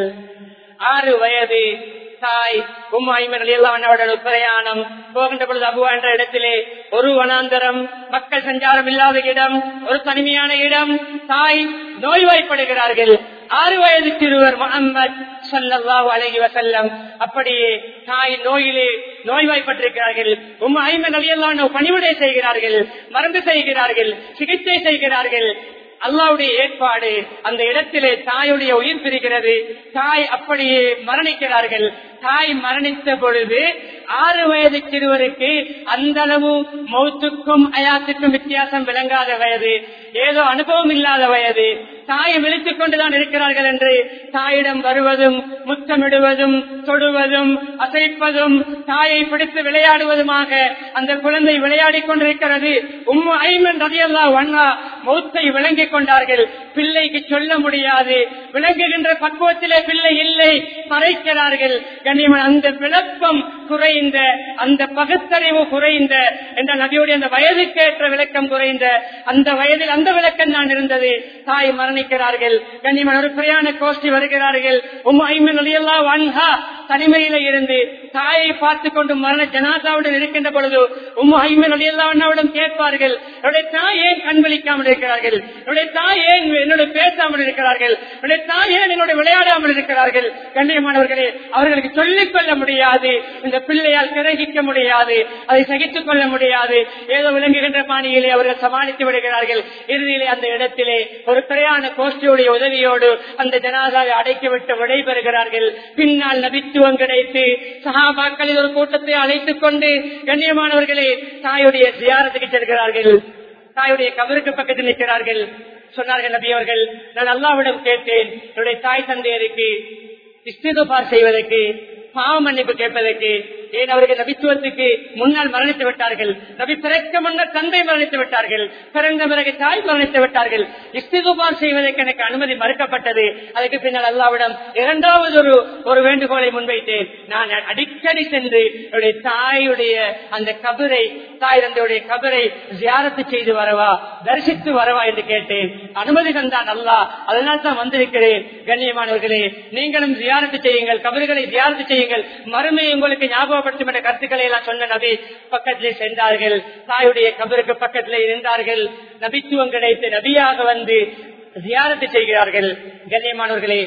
ஆறு வயது தாய் உம்மாய்மர்கள் எல்லாம் அவர்கள் பிரயாணம் போகின்ற பொழுது அபுவா என்ற இடத்திலே ஒரு வனாந்தரம் மக்கள் சஞ்சாரம் இல்லாத இடம் ஒரு தனிமையான இடம் தாய் நோய்வாய்ப்படுகிறார்கள் ஆறு வயது சிறுவர் முகமது சல்லாஹூ அலஹி வசல்லம் அப்படியே தாய் நோயிலே நோய்வாய்ப்பட்டிருக்கிறார்கள் உம் ஐம்பது அலியெல்லாம் பணிவிடை செய்கிறார்கள் மருந்து செய்கிறார்கள் சிகிச்சை செய்கிறார்கள் அல்லாவுடைய ஏற்பாடு அந்த இடத்திலே தாயுடைய உயிர் பிரிகிறது தாய் அப்படியே மரணிக்கிறார்கள் தாய் மரணித்த பொழுது ஆறு வயது சிறுவருக்கு அந்த அளவு மௌத்துக்கும் அயாத்துக்கும் வித்தியாசம் விளங்காத வயது ஏதோ அனுபவம் இல்லாத வயது தாயை விழித்துக் கொண்டுதான் இருக்கிறார்கள் என்று தாயிடம் வருவதும் முத்தமிடுவதும் தொடுவதும் அசைப்பதும் தாயை பிடித்து விளையாடுவதுமாக அந்த குழந்தை விளையாடிக் கொண்டிருக்கிறது உம்மு ஐமன் ரதியல்லா வண்ணா மௌத்தை விளங்கிக் கொண்டார்கள் பிள்ளைக்கு சொல்ல முடியாது விளங்குகின்ற பக்குவத்திலே பிள்ளை இல்லை மறைக்கிறார்கள் கண்ணியமன் அந்த விளக்கம் குறைந்த அந்த பகுத்தறிவு குறைந்த என்ற நபியுடைய அந்த வயதுக்கேற்ற விளக்கம் குறைந்த அந்த வயதில் அந்த விளக்கம் தான் இருந்தது தாய் மரணிக்கிறார்கள் கண்ணியமன் ஒரு பிரயாண கோஷ்டி வருகிறார்கள் உம் ஐமன் அலியல்லா வன்ஹா தனிமையில இருந்து தாயை பார்த்து கொண்டு மரண ஜனாதாவுடன் இருக்கின்ற பொழுது உம் ஐமன் அலியல்லாவிடம் கேட்பார்கள் என்னுடைய தாய் ஏன் கண்வழிக்காமல் இருக்கிறார்கள் என்னுடைய தாய் ஏன் என்னோட பேசாமல் இருக்கிறார்கள் என்னுடைய தாய் ஏன் என்னோட விளையாடாமல் இருக்கிறார்கள் கண்ணியமானவர்களே அவர்களுக்கு சொல்லிக் கொள்ள முடியாது இந்த பிள்ளையால் கிரகிக்க முடியாது அதை சகித்துக் கொள்ள முடியாது ஏதோ விளங்குகின்ற பாணியிலே அவர்கள் சமாளித்து விடுகிறார்கள் இறுதியிலே அந்த இடத்திலே ஒரு பிரயாண கோஷ்டியுடைய உதவியோடு அந்த ஜனாதாவை அடைக்கிவிட்டு விடைபெறுகிறார்கள் பின்னால் நபித்துவம் கிடைத்து சகாபாக்களில் ஒரு கூட்டத்தை அழைத்துக் கொண்டு கண்ணியமானவர்களே தாயுடைய தியாரத்துக்கு செல்கிறார்கள் தாயுடைய கபருக்கு பக்கத்தில் நிற்கிறார்கள் சொன்னார்கள் நபி அவர்கள் நான் அல்லாவிடம் கேட்டேன் என்னுடைய தாய் தந்தையருக்கு இஸ்திகுபார் செய்வதற்கு பாவ மன்னிப்பு கேட்பதற்கு ஏன் அவர்கள் நபித்துவத்துக்கு முன்னால் மரணித்து விட்டார்கள் நபி பிறக்க முன்னர் தந்தை மரணித்து விட்டார்கள் பிறந்த பிறகு தாய் மரணித்து விட்டார்கள் இஸ்திகுபார் செய்வதற்கு எனக்கு அனுமதி மறுக்கப்பட்டது அதுக்கு பின்னால் அல்லாவிடம் இரண்டாவது ஒரு ஒரு வேண்டுகோளை முன்வைத்தேன் நான் அடிக்கடி சென்று என்னுடைய தாயுடைய அந்த கபரை தாய் தந்தையுடைய கபரை ஜியாரத்து செய்து வரவா தரிசித்து வரவா என்று கேட்டேன் அனுமதி தந்தான் அல்லா அதனால் தான் வந்திருக்கிறேன் கண்ணியமானவர்களே நீங்களும் ஜியாரத்து செய்யுங்கள் கபறுகளை ஜியாரத்து செய்யுங்கள் மறுமை உங்களுக்கு ஞாபகப்படுத்தும் என்ற கருத்துக்களை எல்லாம் சொன்ன நபி பக்கத்திலே சென்றார்கள் தாயுடைய கபருக்கு பக்கத்திலே இருந்தார்கள் நபித்துவம் கிடைத்து நபியாக வந்து ஜியாரத்து செய்கிறார்கள் கண்ணியமானவர்களே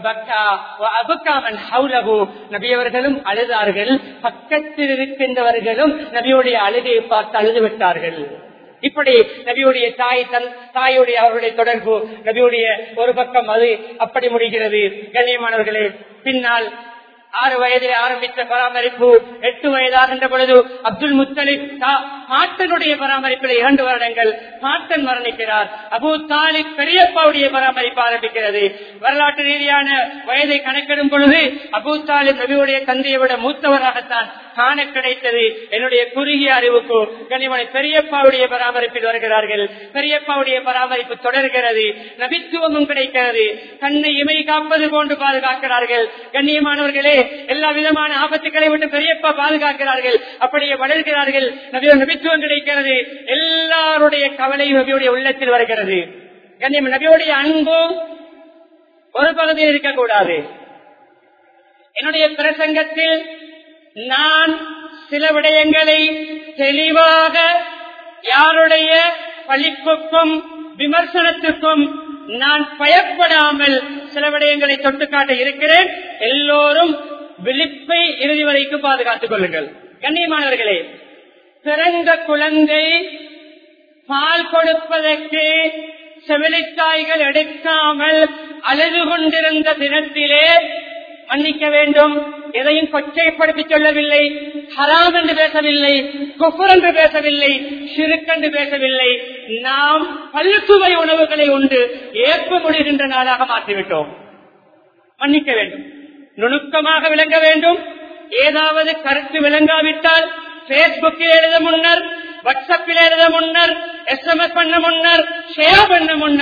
நபியவர்களும் அழுதார்கள் பக்கத்தில் இருக்கின்றவர்களும் நபியுடைய அழுகையை பார்த்து அழுது விட்டார்கள் இப்படி நபியுடைய தாய் தன் தாயுடைய அவருடைய தொடர்பு நபியுடைய ஒரு பக்கம் அது அப்படி முடிகிறது கண்ணியமானவர்களே பின்னால் ஆறு வயதில் ஆரம்பித்த பராமரிப்பு எட்டு வயதாகின்ற பொழுது அப்துல் முத்தலிப் பாட்டனுடைய பராமரிப்பில் இரண்டு வருடங்கள் பாட்டன் மரணிக்கிறார் அபு தாலிப் பெரியப்பாவுடைய பராமரிப்பு ஆரம்பிக்கிறது வரலாற்று ரீதியான வயதை கணக்கிடும் பொழுது அபு தாலிப் நபியுடைய தந்தையை விட மூத்தவராகத்தான் காண கிடைத்தது என்னுடைய குறுகிய அறிவுக்கு கனிமனை பெரியப்பாவுடைய பராமரிப்பில் வருகிறார்கள் பெரியப்பாவுடைய பராமரிப்பு தொடர்கிறது நபித்துவமும் கிடைக்கிறது கண்ணை இமை காப்பது போன்று பாதுகாக்கிறார்கள் கண்ணியமானவர்களே எல்லா விதமான ஆபத்துக்களை விட்டு பெரியப்பா பாதுகாக்கிறார்கள் அப்படியே வளர்கிறார்கள் நபியோ நபித்துவம் கிடைக்கிறது எல்லாருடைய கவலையும் நபியுடைய உள்ளத்தில் வருகிறது கண்ணியம் நபியுடைய அன்பு ஒரு பகுதியில் இருக்கக்கூடாது என்னுடைய பிரசங்கத்தில் நான் சில விடயங்களை தெளிவாக யாருடைய பழிப்புக்கும் விமர்சனத்துக்கும் நான் பயப்படாமல் சில விடயங்களை தொட்டுக்காட்ட இருக்கிறேன் எல்லோரும் விழிப்பை இறுதி வரைக்கும் பாதுகாத்துக் கொள்ளுங்கள் கண்ணியமானவர்களே பிறந்த குழந்தை பால் கொடுப்பதற்கு செவிலித்தாய்கள் எடுக்காமல் அழுது கொண்டிருந்த தினத்திலே மன்னிக்க வேண்டும் எதையும் கொச்சைப்படுத்தி சொல்லவில்லை ஹராம் என்று பேசவில்லை குஃபர் என்று பேசவில்லை சிறுக்கென்று பேசவில்லை நாம் பல்சுவை உணவுகளை உண்டு ஏற்ப முடிகின்ற நாளாக மாற்றிவிட்டோம் மன்னிக்க வேண்டும் நுணுக்கமாக விளங்க வேண்டும் ஏதாவது கருத்து விளங்காவிட்டால் பேஸ்புக்கில் எழுத முன்னர் வாட்ஸ்அப்பில் எழுத முன்னர் எஸ்எம்எஸ் பண்ண முன்னர் ஷேர் பண்ண முன்னர்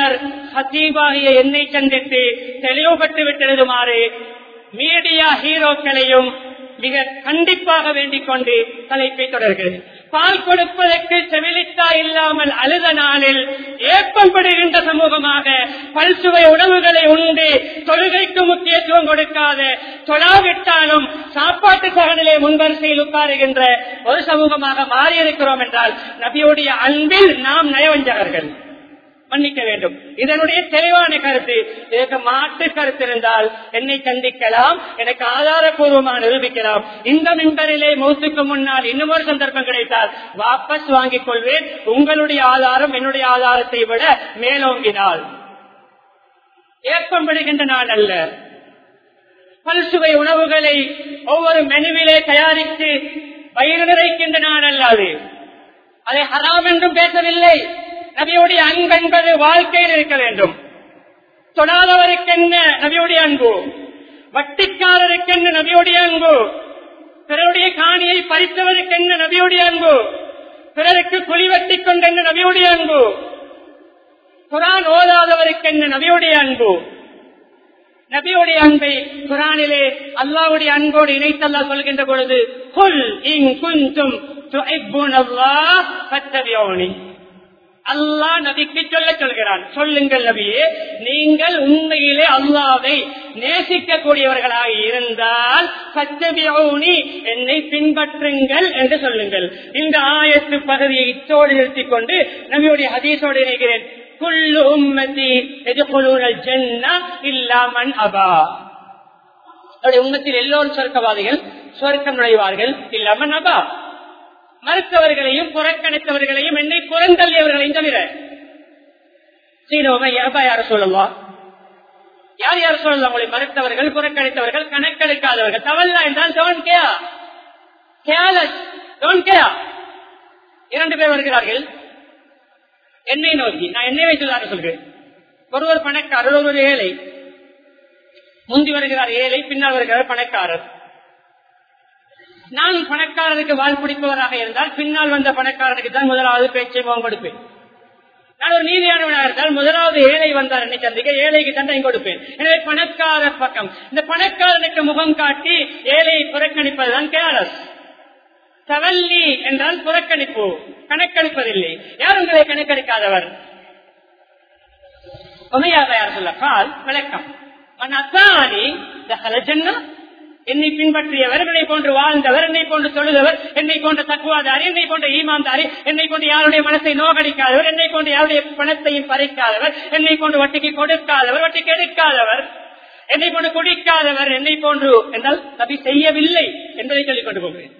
ஹத்தீபாகிய என்னை சந்தித்து தெளிவுபட்டு விட்டெழுதுமாறு மீடியா ஹீரோக்களையும் மிக கண்டிப்பாக வேண்டிக் கொண்டு தலைப்பை தொடர்கிறது பால் கொடுப்பதற்கு செவிலித்தா இல்லாமல் அழுத நாளில் ஏற்படுகின்ற சமூகமாக பல்சுவை உணவுகளை உண்டு தொழுகைக்கு முக்கியத்துவம் கொடுக்காத தொழாவிட்டாலும் சாப்பாட்டு சகனிலே முன்வரிசையில் உட்காருகின்ற ஒரு சமூகமாக மாறியிருக்கிறோம் என்றால் நபியுடைய அன்பில் நாம் நயவஞ்சகர்கள் மன்னிக்க வேண்டும் இதனுடைய தெளிவான கருத்து இதற்கு மாற்று கருத்து இருந்தால் என்னை சந்திக்கலாம் எனக்கு ஆதாரபூர்வமாக நிரூபிக்கலாம் இந்த மின்பரிலே மௌத்துக்கு முன்னால் இன்னும் ஒரு சந்தர்ப்பம் கிடைத்தால் வாபஸ் வாங்கிக் கொள்வேன் உங்களுடைய ஆதாரம் என்னுடைய ஆதாரத்தை விட மேலோங்கினால் ஏற்படுகின்ற நாள் அல்ல பல்சுவை உணவுகளை ஒவ்வொரு மெனுவிலே தயாரித்து வயிறு நிறைக்கின்ற நாள் அல்லாது அதை ஹராம் என்றும் பேசவில்லை நபியுடைய அன்பு என்பது வாழ்க்கையில் இருக்க வேண்டும் தொடாதவருக்கென்ன நபியுடைய அன்பு வட்டிக்காரருக்கென்ன நபியுடைய அன்பு பிறருடைய காணியை பறித்தவருக்கென்ன நபியுடைய அன்பு பிறருக்கு குழி வெட்டி கொண்டென்ன நபியுடைய அன்பு குரான் ஓதாதவருக்கென்ன நபியுடைய அன்பு நபியுடைய அன்பை குரானிலே அல்லாவுடைய அன்போடு இணைத்தல்லா சொல்கின்ற பொழுது குல் இன் குந்தும் அல்லாஹ் நபிக்கு சொல்ல சொல்கிறான் சொல்லுங்கள் நபியே நீங்கள் உண்மையிலே அல்லாவை நேசிக்கக்கூடியவர்களாக இருந்தால் சத்தபியோனி என்னை பின்பற்றுங்கள் என்று சொல்லுங்கள் இந்த ஆயத்து பகுதியை இத்தோடு நிறுத்திக் கொண்டு நபியுடைய ஹதீஸோடு இணைகிறேன் குல்லு உம்மதி எதிர்கொள்ளுங்கள் ஜென்னா இல்லாமன் அபா அவருடைய உண்மத்தில் எல்லோரும் சொர்க்கவாதிகள் சொர்க்கம் நுழைவார்கள் இல்லாமன் அபா மறுத்தவர்களையும் புறக்கணித்தவர்களையும் என்னை புறந்தள்ளியவர்களையும் தவிர சீனோமை எப்ப யார சொல்லலாம் யார் யார் சொல்லலாம் உங்களை மறுத்தவர்கள் புறக்கணித்தவர்கள் கணக்கெடுக்காதவர்கள் தவல்ல என்றால் டோன் கேயா கேலஸ் டோன் கேயா இரண்டு பேர் வருகிறார்கள் என்னை நோக்கி நான் என்னை வைத்துதான் சொல்கிறேன் ஒருவர் பணக்காரர் ஒருவர் ஏழை முந்தி வருகிறார் ஏழை பின்னால் வருகிறார் பணக்காரர் நான் பணக்காரருக்கு வாழ் பிடிப்பவராக இருந்தால் பின்னால் வந்த பணக்காரருக்கு தான் முதலாவது பேச்சை முகம் கொடுப்பேன் நான் ஒரு நீதியானவனாக இருந்தால் முதலாவது ஏழை வந்தார் என்னை சந்திக்க ஏழைக்கு தண்டனை கொடுப்பேன் எனவே பணக்கார பக்கம் இந்த பணக்காரனுக்கு முகம் காட்டி ஏழையை புறக்கணிப்பதுதான் கேரஸ் தவல்லி என்றால் புறக்கணிப்பு கணக்கெடுப்பதில்லை யார் உங்களை கணக்கெடுக்காதவர் உமையாக யார் சொல்ல கால் விளக்கம் அசானி ஜன்னா என்னை பின்பற்றியவர் என்னை போன்று வாழ்ந்தவர் என்னை போன்று தொழுதவர் என்னை போன்ற தக்குவாதாரி என்னை போன்ற ஈமாந்தாரி என்னை போன்று யாருடைய மனத்தை நோகடிக்காதவர் என்னை போன்று யாருடைய பணத்தையும் பறிக்காதவர் என்னை போன்று வட்டிக்கு கொடுக்காதவர் வட்டிக்கு எடுக்காதவர் என்னை போன்று குடிக்காதவர் என்னை போன்று என்றால் நபி செய்யவில்லை என்பதை சொல்லிக் கொண்டு போகிறேன்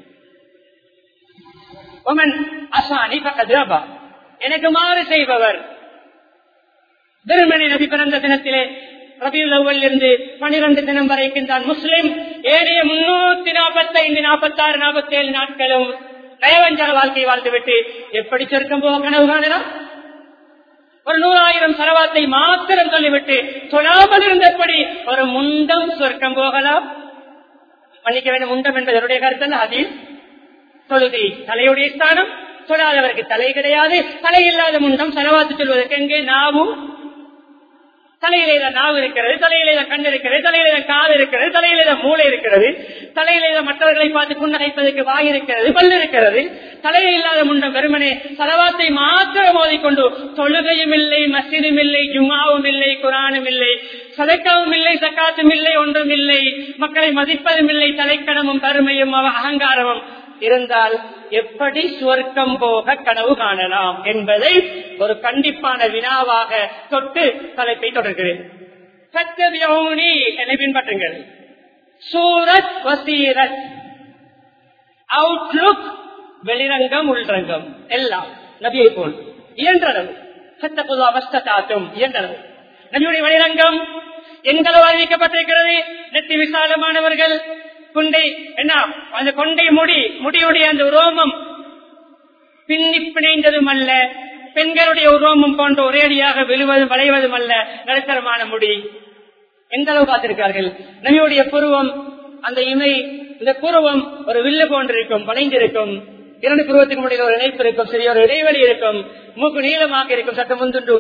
ஒமன் அசானி பக்கத்து எனக்கு மாறு செய்பவர் திருமணி நபி பிறந்த தினத்திலே ரபியுல் அவ்வல் இருந்து பனிரெண்டு தினம் வரைக்கும் தான் முஸ்லிம் ஏழைய முன்னூத்தி நாற்பத்தி ஐந்து நாற்பத்தி ஆறு நாற்பத்தி ஏழு நாட்களும் நயவஞ்சக வாழ்க்கை வாழ்ந்துவிட்டு எப்படி சொர்க்கம் போக கனவு காணலாம் ஒரு நூறாயிரம் சரவாத்தை மாத்திரம் சொல்லிவிட்டு தொழாமல் இருந்தபடி ஒரு முண்டம் சொர்க்கம் போகலாம் மன்னிக்க வேண்டும் முண்டம் என்பது என்னுடைய கருத்தல்ல அதில் தொழுகை தலையுடைய ஸ்தானம் தொழாதவருக்கு தலை கிடையாது தலை இல்லாத முண்டம் சரவாத்து சொல்வதற்கு எங்கே நாவும் தலையிலே தான் நாவு இருக்கிறது தலையிலே தான் கண் இருக்கிறது தலையிலே தான் காது இருக்கிறது தலையிலே தான் மூளை இருக்கிறது தலையிலே தான் மற்றவர்களை பார்த்து புன்னகைப்பதற்கு வாய் இருக்கிறது பல் இருக்கிறது தலையில் இல்லாத முண்டம் வெறுமனே சலவாத்தை மாத்திரம் மோதிக்கொண்டு தொழுகையும் இல்லை மசிதும் இல்லை ஜும்மாவும் இல்லை குரானும் இல்லை சதக்காவும் இல்லை சக்காத்தும் இல்லை ஒன்றும் இல்லை மக்களை மதிப்பதும் இல்லை தலைக்கணமும் கருமையும் அகங்காரமும் இருந்தால் எப்படி சுவர்க்கம் போக கனவு காணலாம் என்பதை ஒரு கண்டிப்பான வினாவாக தொட்டு தலைப்பை தொடர்கிறேன் சத்தியவியோனி என்னை பின்பற்றுங்கள் சூரத் வசீரத் அவுட்லுக் வெளிரங்கம் உள்ரங்கம் எல்லாம் நபியை போல் இயன்றளவு சத்தபுது அவஸ்தாத்தும் இயன்றளவு நபியுடைய வெளிரங்கம் எங்களோ அறிவிக்கப்பட்டிருக்கிறது நெத்தி விசாலமானவர்கள் குண்டை என்ன அந்த கொண்டை முடி முடியுடைய அந்த உரோமம் பின்னி பிணைந்ததும் அல்ல பெண்களுடைய உரோமம் போன்ற ஒரேடியாக விழுவதும் வளைவதும் அல்ல நடுத்தரமான முடி எந்த அளவு பார்த்திருக்கார்கள் நபியுடைய புருவம் அந்த இமை இந்த புருவம் ஒரு வில்லு போன்றிருக்கும் வளைந்திருக்கும் இரண்டு புருவத்துக்கு முடியல ஒரு இணைப்பு இருக்கும் சிறிய ஒரு இடைவெளி இருக்கும் மூக்கு நீளமாக இருக்கும் சற்று முந்துண்டு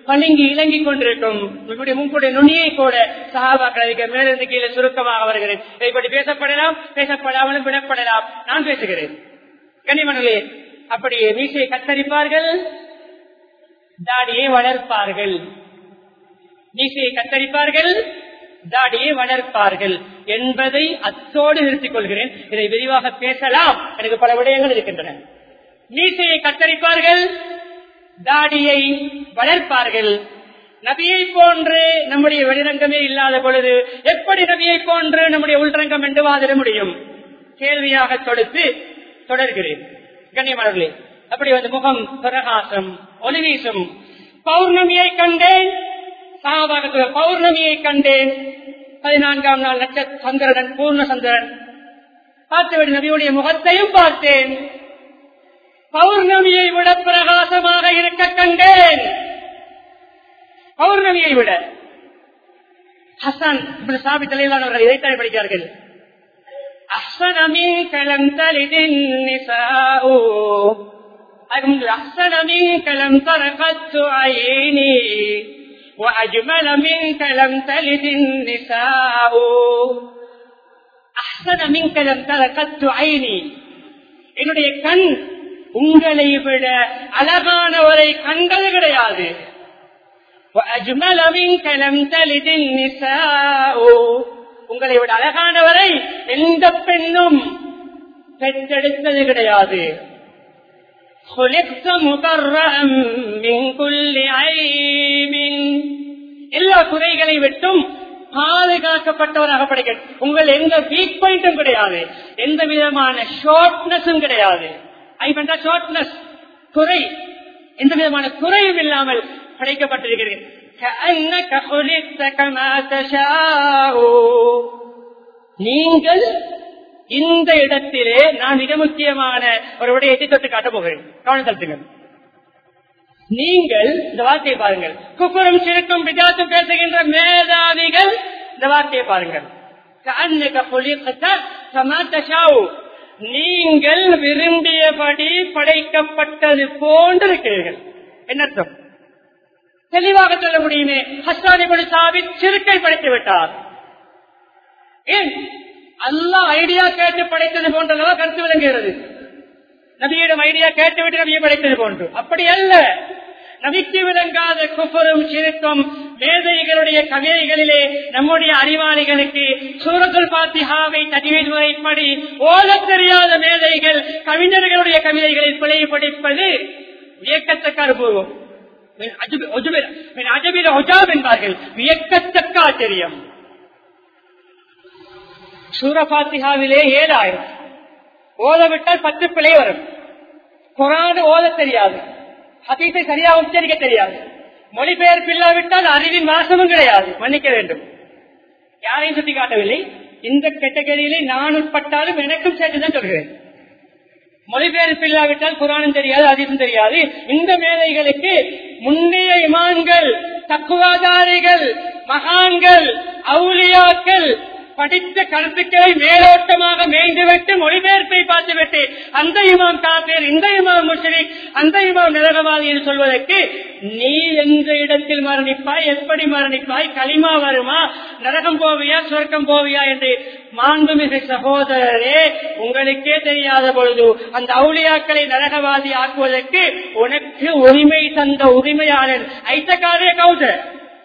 பளிங்கு இலங்கிக் கொண்டிருக்கும் உங்களுடைய முன்புடைய நுனியை கூட சகாபாக்கள் மேலிருந்து கீழே சுருக்கமாக வருகிறேன் இதைப்படி பேசப்படலாம் பேசப்படாமலும் விடப்படலாம் நான் பேசுகிறேன் கனிமணலே அப்படியே மீசையை கத்தரிப்பார்கள் தாடியை வளர்ப்பார்கள் மீசையை கத்தரிப்பார்கள் தாடியை வளர்ப்பார்கள் என்பதை அத்தோடு நிறுத்திக் கொள்கிறேன் இதை விரிவாக பேசலாம் எனக்கு பல விடயங்கள் இருக்கின்றன மீசையை கத்தரிப்பார்கள் தாடியை வளர்ப்பார்கள் நபியை போன்று நம்முடைய வெளிரங்கமே இல்லாத பொழுது எப்படி நபியை போன்று நம்முடைய உள்ரங்கம் என்று வாதிட முடியும் கேள்வியாக தொடுத்து தொடர்கிறேன் கண்ணியமானவர்களே அப்படி வந்து முகம் பிரகாசம் ஒளி வீசும் பௌர்ணமியை கண்டேன் சாபாக பௌர்ணமியை கண்டேன் பதினான்காம் நாள் நட்ச சந்திரன் பூர்ண சந்திரன் பார்த்துவிடு நபியுடைய முகத்தையும் பார்த்தேன் பௌர்ணமியை விட பிரகாசமாக இருக்க கண்டேன் பௌர்ணமியை விட ஹசன் இப்படி சாபி தலைவர்கள் இதைத்தான் படிக்கிறார்கள் أحسن منك لم تلد النساء أحسن منك لم ترقت عيني وأجمل منك لم تلد النساء أحسن منك لم ترقت عيني என்னுடைய கண் உங்களை விட அழகானவரை கண்டது கிடையாது وأجمل منك لم تلد النساء உங்களை விட அழகானவரை எந்த பெண்ணும் பெற்றெடுத்தது கிடையாது எல்லா குறைகளை விட்டும் பாதுகாக்கப்பட்டவராக படைக்க உங்கள் எந்த வீக் பாயிண்டும் கிடையாது எந்த விதமான ஷார்ட்னஸும் கிடையாது ஐ பண்ற ஷார்ட்னஸ் குறை எந்த விதமான குறையும் இல்லாமல் படைக்கப்பட்டிருக்கிறேன் நீங்கள் இந்த இடத்திலே நான் மிக முக்கியமான ஒரு விடயத்தை தொட்டு காட்டப் போகிறேன் கவனம் செலுத்துங்கள் நீங்கள் இந்த வார்த்தையை பாருங்கள் குக்குரம் சிறுக்கும் விஜாத்தும் பேசுகின்ற மேதாவிகள் இந்த வார்த்தையை பாருங்கள் நீங்கள் விரும்பியபடி படைக்கப்பட்டது போன்றிருக்கிறீர்கள் என்ன அர்த்தம் தெளிவாக சொல்ல முடியுமே ஹஸ்தானிபடி சாவி சிறுக்கை படைத்து விட்டார் ஏன் அல்லா ஐடியா கேட்டு படைத்தது போன்றதா கருத்து விளங்குகிறது நபியிடம் ஐடியா கேட்டுவிட்டு நபியை படைத்தது போன்று அப்படி அல்ல நபிக்கு விளங்காத குப்பரும் சிறுக்கும் மேதைகளுடைய கவிதைகளிலே நம்முடைய அறிவாளிகளுக்கு சூரத்துல் பாத்திஹாவை தனிவீடு முறைப்படி ஓதத் தெரியாத மேதைகள் கவிஞர்களுடைய கவிதைகளை பிழை படிப்பது வியக்கத்தக்க அனுபவம் என்பார்கள் வியக்கத்தக்க ஆச்சரியம் சூரபாத்திகாவிலே ஏழாயிரம் ஓதவிட்டால் பத்து பிழை வரும் குரான் ஓத தெரியாது ஹதீஸை சரியாக உச்சரிக்க தெரியாது மொழிபெயர்ப்பு இல்லாவிட்டால் அறிவின் வாசமும் கிடையாது மன்னிக்க வேண்டும் யாரையும் சுட்டி காட்டவில்லை இந்த கேட்டகரியிலே நான் உட்பட்டாலும் எனக்கும் சேர்த்துதான் சொல்கிறேன் மொழிபெயர்ப்பு இல்லாவிட்டால் குரானும் தெரியாது அதிகம் தெரியாது இந்த மேதைகளுக்கு முன்னைய இமான்கள் தக்குவாதாரிகள் மகான்கள் அவுலியாக்கள் படித்த கருத்துக்களை மேலோட்டமாக மேய்ந்துவிட்டு மொழிபெயர்ப்பை பார்த்துவிட்டு அந்த இமாம் காப்பேர் இந்த இமாம் முஸ்லிக் அந்த இமாம் நிலகவாதி என்று சொல்வதற்கு நீ எந்த இடத்தில் மரணிப்பாய் எப்படி மரணிப்பாய் களிமா வருமா நரகம் போவியா சுவர்க்கம் போவியா என்று மாண்புமிகு சகோதரரே உங்களுக்கே தெரியாத பொழுது அந்த அவுளியாக்களை நரகவாதி ஆக்குவதற்கு உனக்கு உரிமை தந்த உரிமையாளர் ஐத்தக்காரே கௌதர்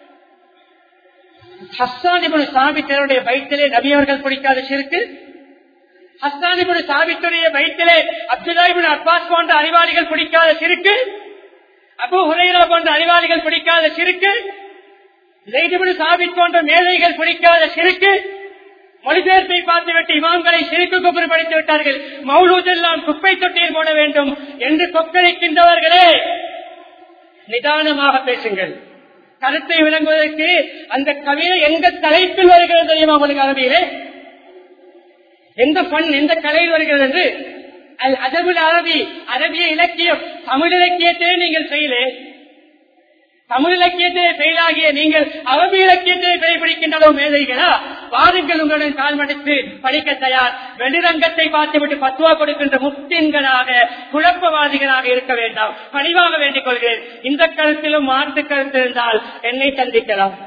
ஹஸ்தானிபுன் சாபித்தருடைய வயிற்றிலே நபியவர்கள் பிடிக்காத சிறுக்கு ஹஸ்தானிபுன் சாபித்துடைய வயிற்றிலே அப்துல்லாபின் அப்பாஸ் போன்ற அறிவாளிகள் பிடிக்காத சிறுக்கு அபு ஹுரைரா போன்ற அறிவாளிகள் பிடிக்காத சிறுக்கு ஜெய்திபுன் சாபித் போன்ற மேதைகள் பிடிக்காத சிறுக்கு மொழிபெயர்ப்பை பார்த்துவிட்டு இமாம்களை சிறுக்கு குப்புறு படித்து விட்டார்கள் மௌலூதெல்லாம் குப்பை தொட்டியில் போட வேண்டும் என்று கொக்கரிக்கின்றவர்களே நிதானமாக பேசுங்கள் கருத்தை விளங்குவதற்கு அந்த கவிதை எந்த தலைப்பில் வருகிறது தெரியுமா உங்களுக்கு அரபியிலே எந்த பண் எந்த கலையில் வருகிறது என்று அல் அதபுல் அரபி அரபிய இலக்கியம் தமிழ் இலக்கியத்தை நீங்கள் செய்யலே தமிழ் இலக்கியத்தை செயலாகிய நீங்கள் அரபு இலக்கியத்தை கடைபிடிக்கின்றனோ மேதைகளா வாருங்கள் உங்களுடன் கால்மடித்து படிக்க தயார் வெளிரங்கத்தை பார்த்துவிட்டு பத்துவா கொடுக்கின்ற முக்தின்களாக குழப்பவாதிகளாக இருக்க வேண்டாம் பணிவாக வேண்டிக் கொள்கிறேன் இந்த கருத்திலும் மாற்று கருத்து இருந்தால் என்னை சந்திக்கலாம்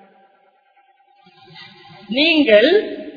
நீங்கள்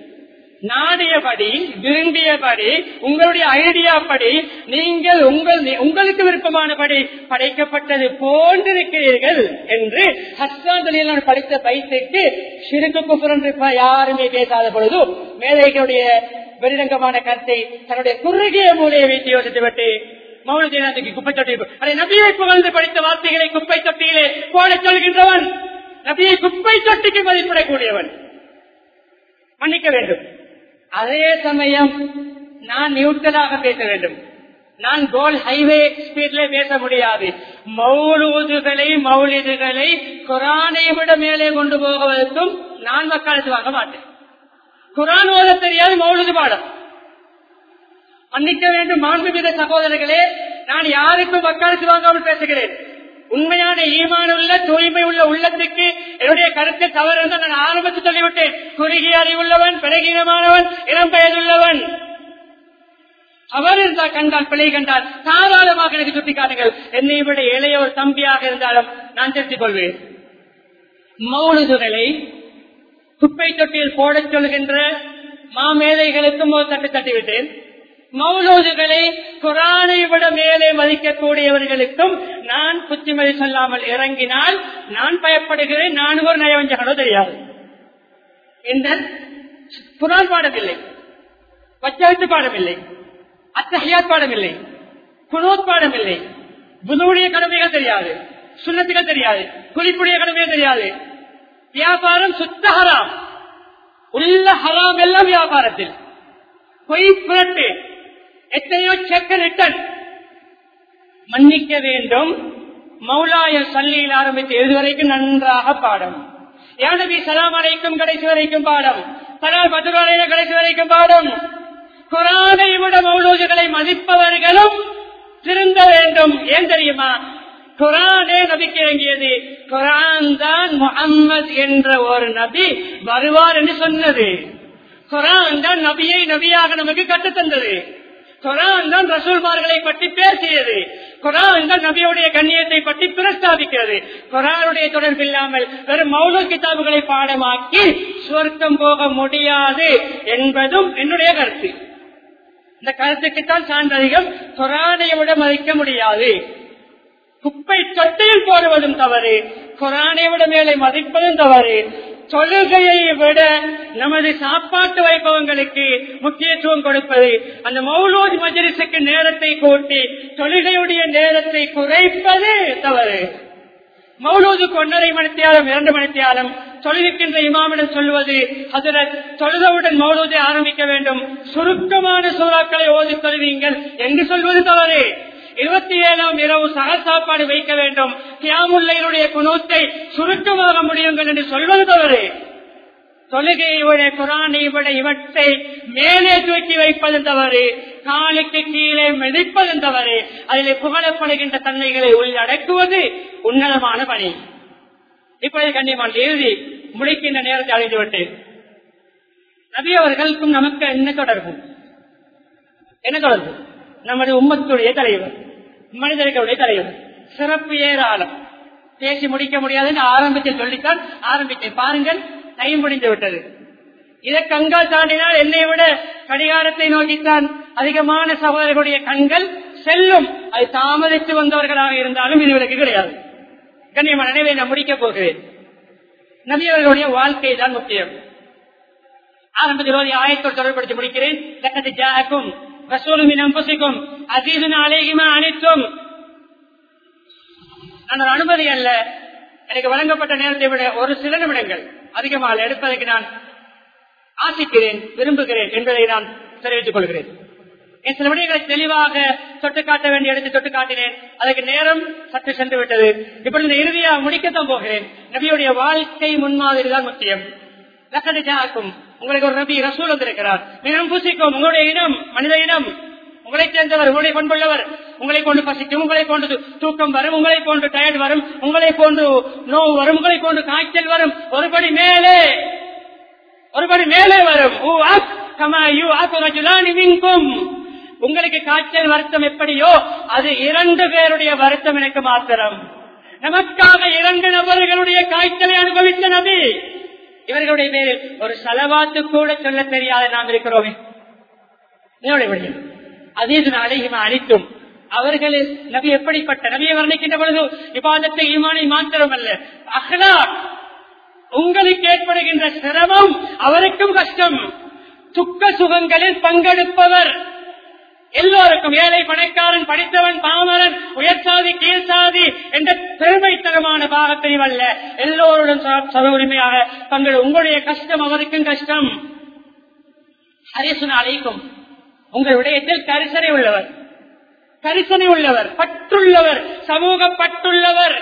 நாடியபடி விரும்பியபடி உங்களுடைய ஐடியாப்படி நீங்கள் உங்கள் உங்களுக்கு விருப்பமானபடி படைக்கப்பட்டது போன்றிருக்கிறீர்கள் என்று ஹஸ்தாந்தலில் படித்த பைத்துக்கு சிறுக்கு குப்புறன்று யாருமே பேசாத பொழுது மேதைகளுடைய வெளிரங்கமான கருத்தை தன்னுடைய குறுகிய மூலையை வைத்து யோசித்துவிட்டு மௌனத்தினத்துக்கு குப்பை தொட்டி அதை நபியை புகழ்ந்து படித்த வார்த்தைகளை குப்பை தொட்டியிலே போட சொல்கின்றவன் நபியை குப்பை தொட்டிக்கு மதிப்பிடக்கூடியவன் மன்னிக்க வேண்டும் அதே சமயம் நான் நியூட்ரலாக பேச வேண்டும் நான் கோல் ஹைவே ஸ்பீட்ல பேச முடியாது மௌலூதுகளை மௌலிதுகளை குரானை விட மேலே கொண்டு போவதற்கும் நான் வக்காலத்து வாங்க மாட்டேன் குரான் ஓத தெரியாது மௌலுது பாடம் மன்னிக்க வேண்டும் மாண்புமிக சகோதரர்களே நான் யாருக்கும் வக்காலத்து வாங்காமல் பேசுகிறேன் உண்மையான ஈமானுள்ள தூய்மை உள்ள உள்ளத்துக்கு என்னுடைய கருத்து தவறு என்று நான் ஆரம்பத்தில் சொல்லிவிட்டேன் குறுகிய அறிவுள்ளவன் பிறகீனமானவன் இளம் பெயருள்ளவன் அவர் இருந்தால் கண்டால் பிழை கண்டால் தாராளமாக எனக்கு சுட்டிக்காட்டுங்கள் என்னை விட இளைய ஒரு தம்பியாக இருந்தாலும் நான் தெரிந்து கொள்வேன் மௌலுதுகளை குப்பை தொட்டியில் போடச் சொல்கின்ற மாமேதைகளுக்கும் ஒரு தட்டு தட்டிவிட்டேன் மௌலூதுகளை குரானை விட மேலே மதிக்கக்கூடியவர்களுக்கும் நான் புத்திமதி சொல்லாமல் இறங்கினால் நான் பயப்படுகிறேன் நான் ஒரு நயவஞ்சகனோ தெரியாது என்ன குரான் பாடமில்லை பச்சாவித்து பாடமில்லை அத்தகையாத் பாடமில்லை குனோத் பாடமில்லை புதுவுடைய கடமைகள் தெரியாது சுண்ணத்துகள் தெரியாது குளிப்புடைய கடமைகள் தெரியாது வியாபாரம் சுத்த ஹராம் உள்ள ஹராம் எல்லாம் வியாபாரத்தில் பொய் புரட்டு எத்தனையோ செக்க ரிட்டன் மன்னிக்க வேண்டும் மௌலாய சல்லியில் ஆரம்பித்து இதுவரைக்கும் நன்றாக பாடம் யானபி சலாம் அலைக்கும் கடைசி வரைக்கும் பாடம் சலால் பத்துராலைய கடைசி வரைக்கும் பாடம் குரானை விட மௌலூஜுகளை மதிப்பவர்களும் திருந்த வேண்டும் ஏன் தெரியுமா குரானே நபிக்கு இறங்கியது குரான் தான் முகம்மது என்ற ஒரு நபி வருவார் என்று சொன்னது குரான் தான் நபியை நபியாக நமக்கு கற்றுத்தந்தது குரான் தான் ரசூல்மார்களை பற்றி பேசியது குரான் தான் நபியுடைய கண்ணியத்தை பற்றி பிரஸ்தாபிக்கிறது குரானுடைய தொடர்பு இல்லாமல் வெறும் மௌல கிதாபுகளை பாடமாக்கி சுவர்க்கம் போக முடியாது என்பதும் என்னுடைய கருத்து இந்த கருத்துக்குத்தான் சான்றதிகம் குரானை விட மதிக்க முடியாது குப்பை தொட்டியில் போடுவதும் தவறு குரானை விட மேலே மதிப்பதும் தவறு தொழுகையை விட நமது சாப்பாட்டு வைபவங்களுக்கு முக்கியத்துவம் கொடுப்பது அந்த மௌலூத் மஜரிசுக்கு நேரத்தை கூட்டி தொழுகையுடைய நேரத்தை குறைப்பது தவறு மௌலூதுக்கு ஒன்றரை மணித்தியாலும் இரண்டு மணித்தியாலும் தொழுகின்ற இமாமிடம் சொல்வது அதில் தொழுதவுடன் மௌலூதை ஆரம்பிக்க வேண்டும் சுருக்கமான சூறாக்களை ஓதி தொழுவீங்கள் என்று சொல்வது தவறு இருபத்தி ஏழாம் இரவு சக சாப்பாடு வைக்க வேண்டும் கியாமுல்லையினுடைய குணத்தை சுருக்கமாக முடியுங்கள் என்று சொல்வது தவறு தொழுகையை விட குரானை விட இவற்றை மேலே தூக்கி வைப்பதும் தவறு காலுக்கு கீழே மிதிப்பதும் தவறு அதில் புகழப்படுகின்ற தன்மைகளை உள்ளடக்குவது உன்னதமான பணி இப்பொழுது கண்ணியமான எழுதி முடிக்கின்ற நேரத்தை அடைந்து விட்டேன் நபி அவர்களுக்கும் நமக்கு என்ன தொடர்பு என்ன தொடர்பு நமது உம்மத்துடைய தலைவர் மனிதர்களுடைய தலைவர் சிறப்பு ஏராளம் பேசி முடிக்க முடியாதுன்னு ஆரம்பத்தில் சொல்லித்தான் ஆரம்பித்தேன் பாருங்கள் டைம் முடிந்து விட்டது இதை கண்கள் தாண்டினால் என்னை விட கடிகாரத்தை நோக்கித்தான் அதிகமான சகோதரர்களுடைய கண்கள் செல்லும் அது தாமதித்து வந்தவர்களாக இருந்தாலும் இது விலக்கு கிடையாது கண்ணியமான நினைவை நான் முடிக்கப் போகிறேன் நபியவர்களுடைய வாழ்க்கை தான் முக்கியம் ஆரம்பத்தில் ஆயத்தோடு தொடர்படுத்தி முடிக்கிறேன் ஜாக்கும் ரசூலுமின் அம்புசிக்கும் அசீசன் அலேகிமா அனைத்தும் நான் அனுமதி அல்ல எனக்கு வழங்கப்பட்ட நேரத்தை விட ஒரு சில நிமிடங்கள் அதிகமாக எடுப்பதற்கு நான் ஆசிக்கிறேன் விரும்புகிறேன் என்பதை நான் தெரிவித்துக் கொள்கிறேன் என் சில விடயங்களை தெளிவாக தொட்டு காட்ட வேண்டிய இடத்தை தொட்டு காட்டினேன் அதற்கு நேரம் சற்று சென்று விட்டது இப்பொழுது இந்த இறுதியாக முடிக்கத்தான் போகிறேன் நபியுடைய வாழ்க்கை முன்மாதிரி தான் முக்கியம் லக்கடி ஜாக்கும் உங்களுக்கு ஒரு நபி ரசூல் வந்திருக்கிறார் மிகவும் புசிக்கும் உங்களுடைய இனம் மனித இனம் உங்களை சேர்ந்தவர் உங்களை கொண்டுள்ளவர் உங்களை கொண்டு பசிக்கும் உங்களை கொண்டு தூக்கம் வரும் உங்களை கொண்டு டயர்ட் வரும் உங்களை கொண்டு நோவு வரும் உங்களை கொண்டு காய்ச்சல் வரும் ஒருபடி மேலே ஒருபடி மேலே வரும் ஊ அக் கமா யூ அக் ரஜுலானி மின்கும். உங்களுக்கு காய்ச்சல் வருத்தம் எப்படியோ அது இரண்டு பேருடைய வருத்தம் எனக்கு மாத்திரம் நமக்காக இரண்டு நபர்களுடைய காய்ச்சலை அனுபவித்த நபி இவர்களுடைய பேரில் ஒரு செலவாத்து கூட சொல்ல தெரியாத நாம் இருக்கிறோமே என்னுடைய விடயம் அதீது அழகிமா அளித்தும் அவர்கள் நபி எப்படிப்பட்ட நபியை வர்ணிக்கின்ற பொழுது இபாதத்தை ஈமானை மாத்திரம் அல்ல அஹ்லா உங்களுக்கு ஏற்படுகின்ற சிரமம் அவருக்கும் கஷ்டம் துக்க சுகங்களில் பங்கெடுப்பவர் எல்லோருக்கும் ஏழை பணக்காரன் படித்தவன் பாமரன் உயர்சாதி கீழ்சாதி என்ற பெருமைத்தனமான பாகத்தையும் அல்ல எல்லோருடன் ச- சம உரிமையாக பங்கெடு உங்களுடைய கஷ்டம் அவருக்கும் கஷ்டம் ஹரிசுன அழைக்கும் உங்கள் விடயத்தில் கரிசனை உள்ளவர் கரிசனை உள்ளவர் பற்றுள்ளவர் சமூக பற்றுள்ளவர்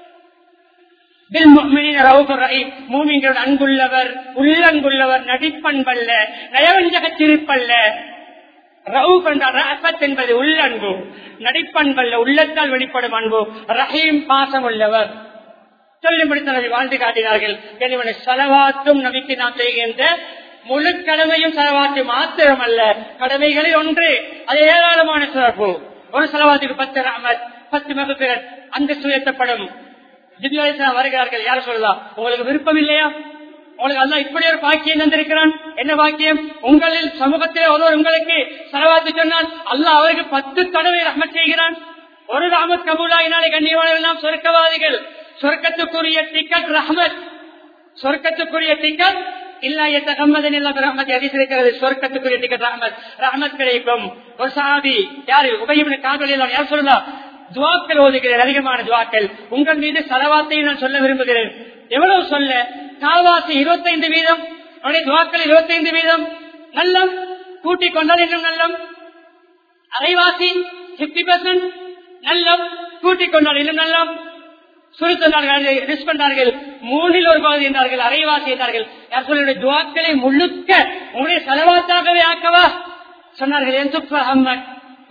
மூமிங்களோட அன்புள்ளவர் உள்ளன்புள்ளவர் நடிப்பண்பல்ல நயவஞ்சக சிரிப்பல்ல ரவுப் என்றால் ரஹபத் என்பது உள்ளன்பு நடிப்பண்பல்ல உள்ளத்தால் வெளிப்படும் அன்பு ரஹீம் பாசம் உள்ளவர் சொல்லி முடித்த நபி வாழ்ந்து காட்டினார்கள் எனவே செலவாத்தும் நபிக்கு நாம் செய்கின்ற முழு கடமையும் செலவாத்து மாத்திரம் அல்ல கடமைகளில் ஒன்று அது ஏராளமான சிறப்பு ஒரு செலவாத்துக்கு பத்து ரஹமத் பத்து மகப்பிரர் அந்த சுயத்தப்படும் ஜிப்லாலிஸ்லாம் வருகிறார்கள் யார் சொல்லலாம் உங்களுக்கு விருப்பம் இல்லையா உங்களுக்கு அல்லா இப்படி ஒரு பாக்கியம் தந்திருக்கிறான் என்ன பாக்கியம் உங்களில் சமூகத்தில் ஒருவர் உங்களுக்கு செலவாத்து சொன்னால் அல்லாஹ் அவருக்கு பத்து தடவை ரஹமத் செய்கிறான் ஒரு ரஹமத் கபூலாயினாலே கண்ணியமானவெல்லாம் சொர்க்கவாதிகள் சொர்க்கத்துக்குரிய டிக்கெட் ரஹமத் சொர்க்கத்துக்குரிய டிக்கெட் இல்லாய தகம்மதன் இல்லா ரஹமத் அதிசிருக்கிறது சொர்க்கத்துக்குரிய டிக்கெட் ரஹமத் ரஹமத் கிடைக்கும் ஒரு சாதி யாரு உபயோக காதல் யார் சொல்லலாம் துவாக்கள் ஓதுகிறேன் அதிகமான துவாக்கள் உங்கள் மீது சலவாத்தை நான் சொல்ல விரும்புகிறேன் எவ்வளவு சொல்ல கால்வாசி இருபத்தைந்து வீதம் அவருடைய துவாக்கள் இருபத்தைந்து வீதம் நல்லம் கூட்டிக் கொண்டால் இன்னும் நல்லம் அரைவாசி பிப்டி பெர்சன்ட் நல்லம் கூட்டிக் கொண்டால் இன்னும் நல்லம் சுருத்தனார்கள் மூணில் ஒரு பகுதி என்றார்கள் அரைவாசி என்றார்கள் யார் சொல்லுடைய துவாக்களை முழுக்க உங்களுடைய செலவாத்தாகவே ஆக்கவா சொன்னார்கள் என் துப்ப அம்மன்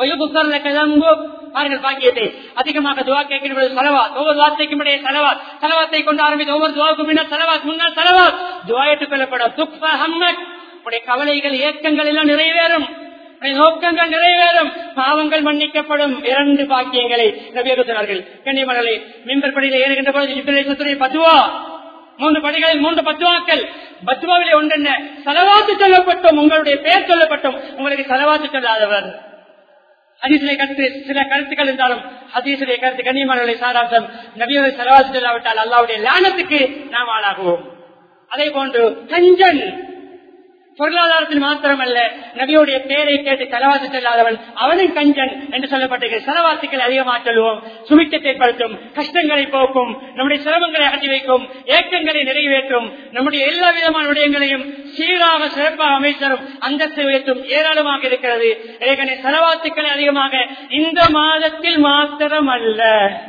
பாருங்கள் பாக்கியத்தை அதிகமாக துவா கேட்கிற செலவாத் ஒவ்வொரு வார்த்தைக்கும் இடையே செலவாத் செலவாத்தை கொண்டு ஆரம்பித்து ஒவ்வொரு துவாவுக்கும் முன்னர் செலவாத் முன்னால் செலவாத் துவா ஏற்றுக்கொள்ளப்படும் துப்ப அம்மன் உடைய கவலைகள் இயக்கங்கள் எல்லாம் நிறைவேறும் உடைய நோக்கங்கள் நிறைவேறும் பாவங்கள் மன்னிக்கப்படும் இரண்டு பாக்கியங்களை நபியர்கள் கண்ணியமர்களை மின்பர் படியில் ஏறுகின்ற பொழுது பத்துவா மூன்று படிகளில் மூன்று பத்துவாக்கள் பத்துவாவிலே ஒன்றென்ன செலவாத்து சொல்லப்பட்டோம் உங்களுடைய பெயர் சொல்லப்பட்டோம் உங்களுக்கு செலவாத்து சொல்லாதவர் ஹதீசிலே கருத்து சில கருத்துக்கள் இருந்தாலும் ஹதீசிலே கருத்து கண்ணியமானவர்களை சாராம்சம் நபியவை செலவாத்து சொல்லாவிட்டால் அல்லாவுடைய லானத்துக்கு நாம் ஆளாகுவோம் அதே போன்று கஞ்சன் பொருளாதாரத்தில் மாத்திரமல்ல நபியுடைய பேரை கேட்டு செலவாத்து செல்லாதவன் அவனும் கஞ்சன் என்று சொல்லப்பட்டிருக்கிற செலவாத்துக்கள் அதிகமாக சொல்லுவோம் சுமிக்கத்தை ஏற்படுத்தும் கஷ்டங்களை போக்கும் நம்முடைய சிரமங்களை அகற்றி வைக்கும் ஏக்கங்களை நிறைவேற்றும் நம்முடைய எல்லா விதமான விடயங்களையும் சீராக சிறப்பாக அமைச்சரும் அந்தஸ்து உயர்த்தும் ஏராளமாக இருக்கிறது ஏற்கனவே செலவாத்துக்களை அதிகமாக இந்த மாதத்தில் மாத்திரம் அல்ல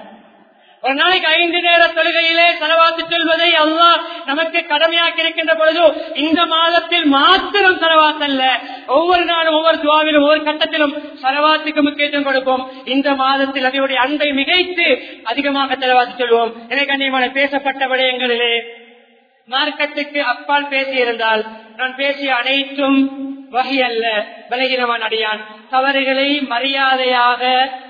ஒரு நாளைக்கு ஐந்து நேர தொழுகையிலே செலவாத்து சொல்வதை அல்லாஹ் நமக்கு கடமையாக்கி இருக்கின்ற பொழுது இந்த மாதத்தில் மாத்திரம் செலவாத்தல்ல ஒவ்வொரு நாளும் ஒவ்வொரு துவாவிலும் ஒவ்வொரு கட்டத்திலும் செலவாத்துக்கு முக்கியத்துவம் கொடுப்போம் இந்த மாதத்தில் அதனுடைய அன்பை மிகைத்து அதிகமாக செலவாத்து சொல்வோம் எனவே கண்ணியமான பேசப்பட்ட விடயங்களிலே மார்க்கத்துக்கு அப்பால் பேசியிருந்தால் நான் பேசிய அனைத்தும் வகை அல்ல பலகீனமான அடியான் தவறுகளை மரியாதையாக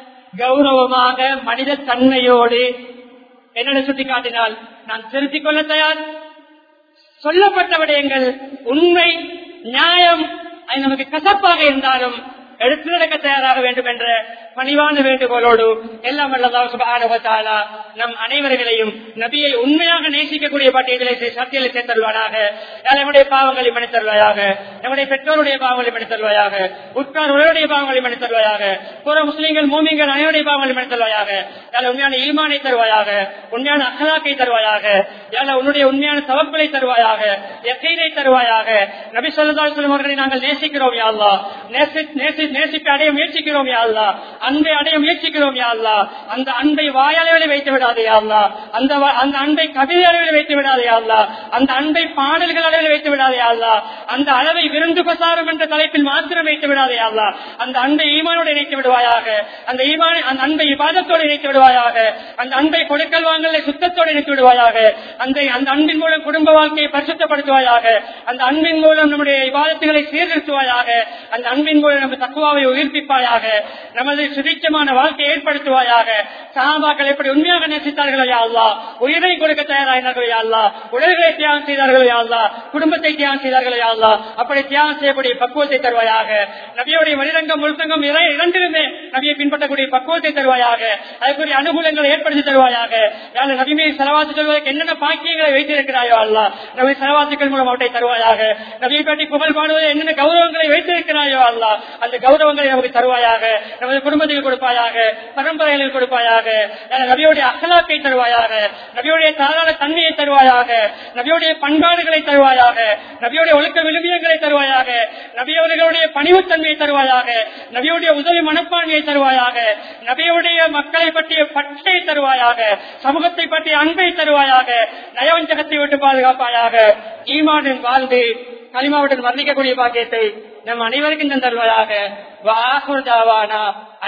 கௌரவமாக மனித தன்மையோடு என்னென்ன சுட்டி காட்டினால் நான் திருத்திக் கொள்ள தயார் சொல்லப்பட்ட விடயங்கள் உண்மை நியாயம் அது நமக்கு கசப்பாக இருந்தாலும் எடுத்து நடக்க தயாராக வேண்டும் என்ற பணிவான வேண்டுகோளோடு எல்லாம் வல்லதாக நம் அனைவர்களையும் நபியை உண்மையாக நேசிக்கக்கூடிய பட்டியலை சத்தியலை சேர்த்தருவானாக நம்முடைய பாவங்களை மன்னித்தருவாயாக நம்முடைய பெற்றோருடைய பாவங்களை மன்னித்தருவாயாக உட்கார்களுடைய பாவங்களை மன்னித்தருவாயாக புற முஸ்லீம்கள் மூமிங்கள் அனைவருடைய பாவங்களை மன்னித்தருவாயாக யார உண்மையான ஈமானை தருவாயாக உண்மையான அகலாக்கை தருவாயாக யார உன்னுடைய உண்மையான தவப்புகளை தருவாயாக எக்கைனை தருவாயாக நபி சொல்லதால் அவர்களை நாங்கள் நேசிக்கிறோம் யாழ்லா நேசி நேசி நேசிக்க அடைய முயற்சிக்கிறோம் யாழ்லா அன்பை அடைய முயற்சிக்கிறோம் யாழ்லா அந்த அன்பை வாயாளர்களை வைத்து விடாதே யாழ்லா அந்த வ- அந்த அன்பை கவிதை அளவில் வைத்து விடாதே அல்லா அந்த அன்பை பாடல்கள் அளவில் வைத்து விடாதே அல்லா அந்த அளவை விருந்து பிரசாரம் என்ற தலைப்பில் மாத்திரம் வைத்து விடாதே அல்லா அந்த அன்பை ஈமானோடு இணைத்து விடுவாயாக அந்த ஈமான அந்த அன்பை விவாதத்தோடு இணைத்து விடுவாயாக அந்த அன்பை கொடுக்கல் வாங்கலை சுத்தத்தோடு இணைத்து விடுவாயாக அந்த அந்த அன்பின் மூலம் குடும்ப வாழ்க்கையை பரிசுத்தப்படுத்துவாயாக அந்த அன்பின் மூலம் நம்முடைய விவாதத்துகளை சீர்திருத்துவாயாக அந்த அன்பின் மூலம் நம்ம தக்குவாவை உயிர்ப்பிப்பாயாக நமது சுபிச்சமான வாழ்க்கையை ஏற்படுத்துவாயாக சகாபாக்கள் எப்படி உண்மையாக நேசித்தார்களோ யா அல்லா உயிரை கொடுக்க தயாராகினார்களோ யா அல்லா உடல்களை தியாகம் செய்தார்களோ யா அல்லா குடும்பத்தை தியாகம் செய்தார்களோ யா அல்லா அப்படி தியாகம் செய்யக்கூடிய பக்குவத்தை தருவாயாக நபியுடைய மனிதங்கம் முழுத்தங்கம் இறை- இரண்டிலுமே நபியை பின்பற்றக்கூடிய பக்குவத்தை தருவாயாக அதற்குரிய அனுகூலங்களை ஏற்படுத்தி தருவாயாக யாரு நபிமே செலவாத்து சொல்வதற்கு என்னென்ன பாக்கியங்களை வைத்திருக்கிறாயோ அல்லா நபி செலவாத்துக்கள் மூலம் அவற்றை தருவாயாக நபியை பற்றி புகழ் பாடுவது என்னென்ன கௌரவங்களை வைத்திருக்கிறாயோ அல்லா அந்த கௌரவங்களை நமக்கு தருவாயாக நமது குடும்பத்தில் கொடுப்பாயாக பரம்பரைகளில் கொடுப்பாயாக யாரு நபியுடைய அகலாக்கை தருவாயாக நபியுடைய தாராள தன்மையை தருவாயாக நபியுடைய பண்பாடுகளை தருவாயாக நபியுடைய ஒழுக்க விழுமியங்களை தருவாயாக நபியவர்களுடைய பணிவுத்தன்மையை தருவாயாக நபியுடைய உதவி மனப்பான்மையை தருவாயாக நபியுடைய மக்களை பற்றிய பட்டை தருவாயாக சமூகத்தை பற்றிய அன்பை தருவாயாக நயவஞ்சகத்தை விட்டு பாதுகாப்பாயாக ஈமானுடன் வாழ்ந்து களிமாவுடன் வர்ணிக்கக்கூடிய பாக்கியத்தை நம் அனைவருக்கும் தந்தருவாயாக வாகுதாவானா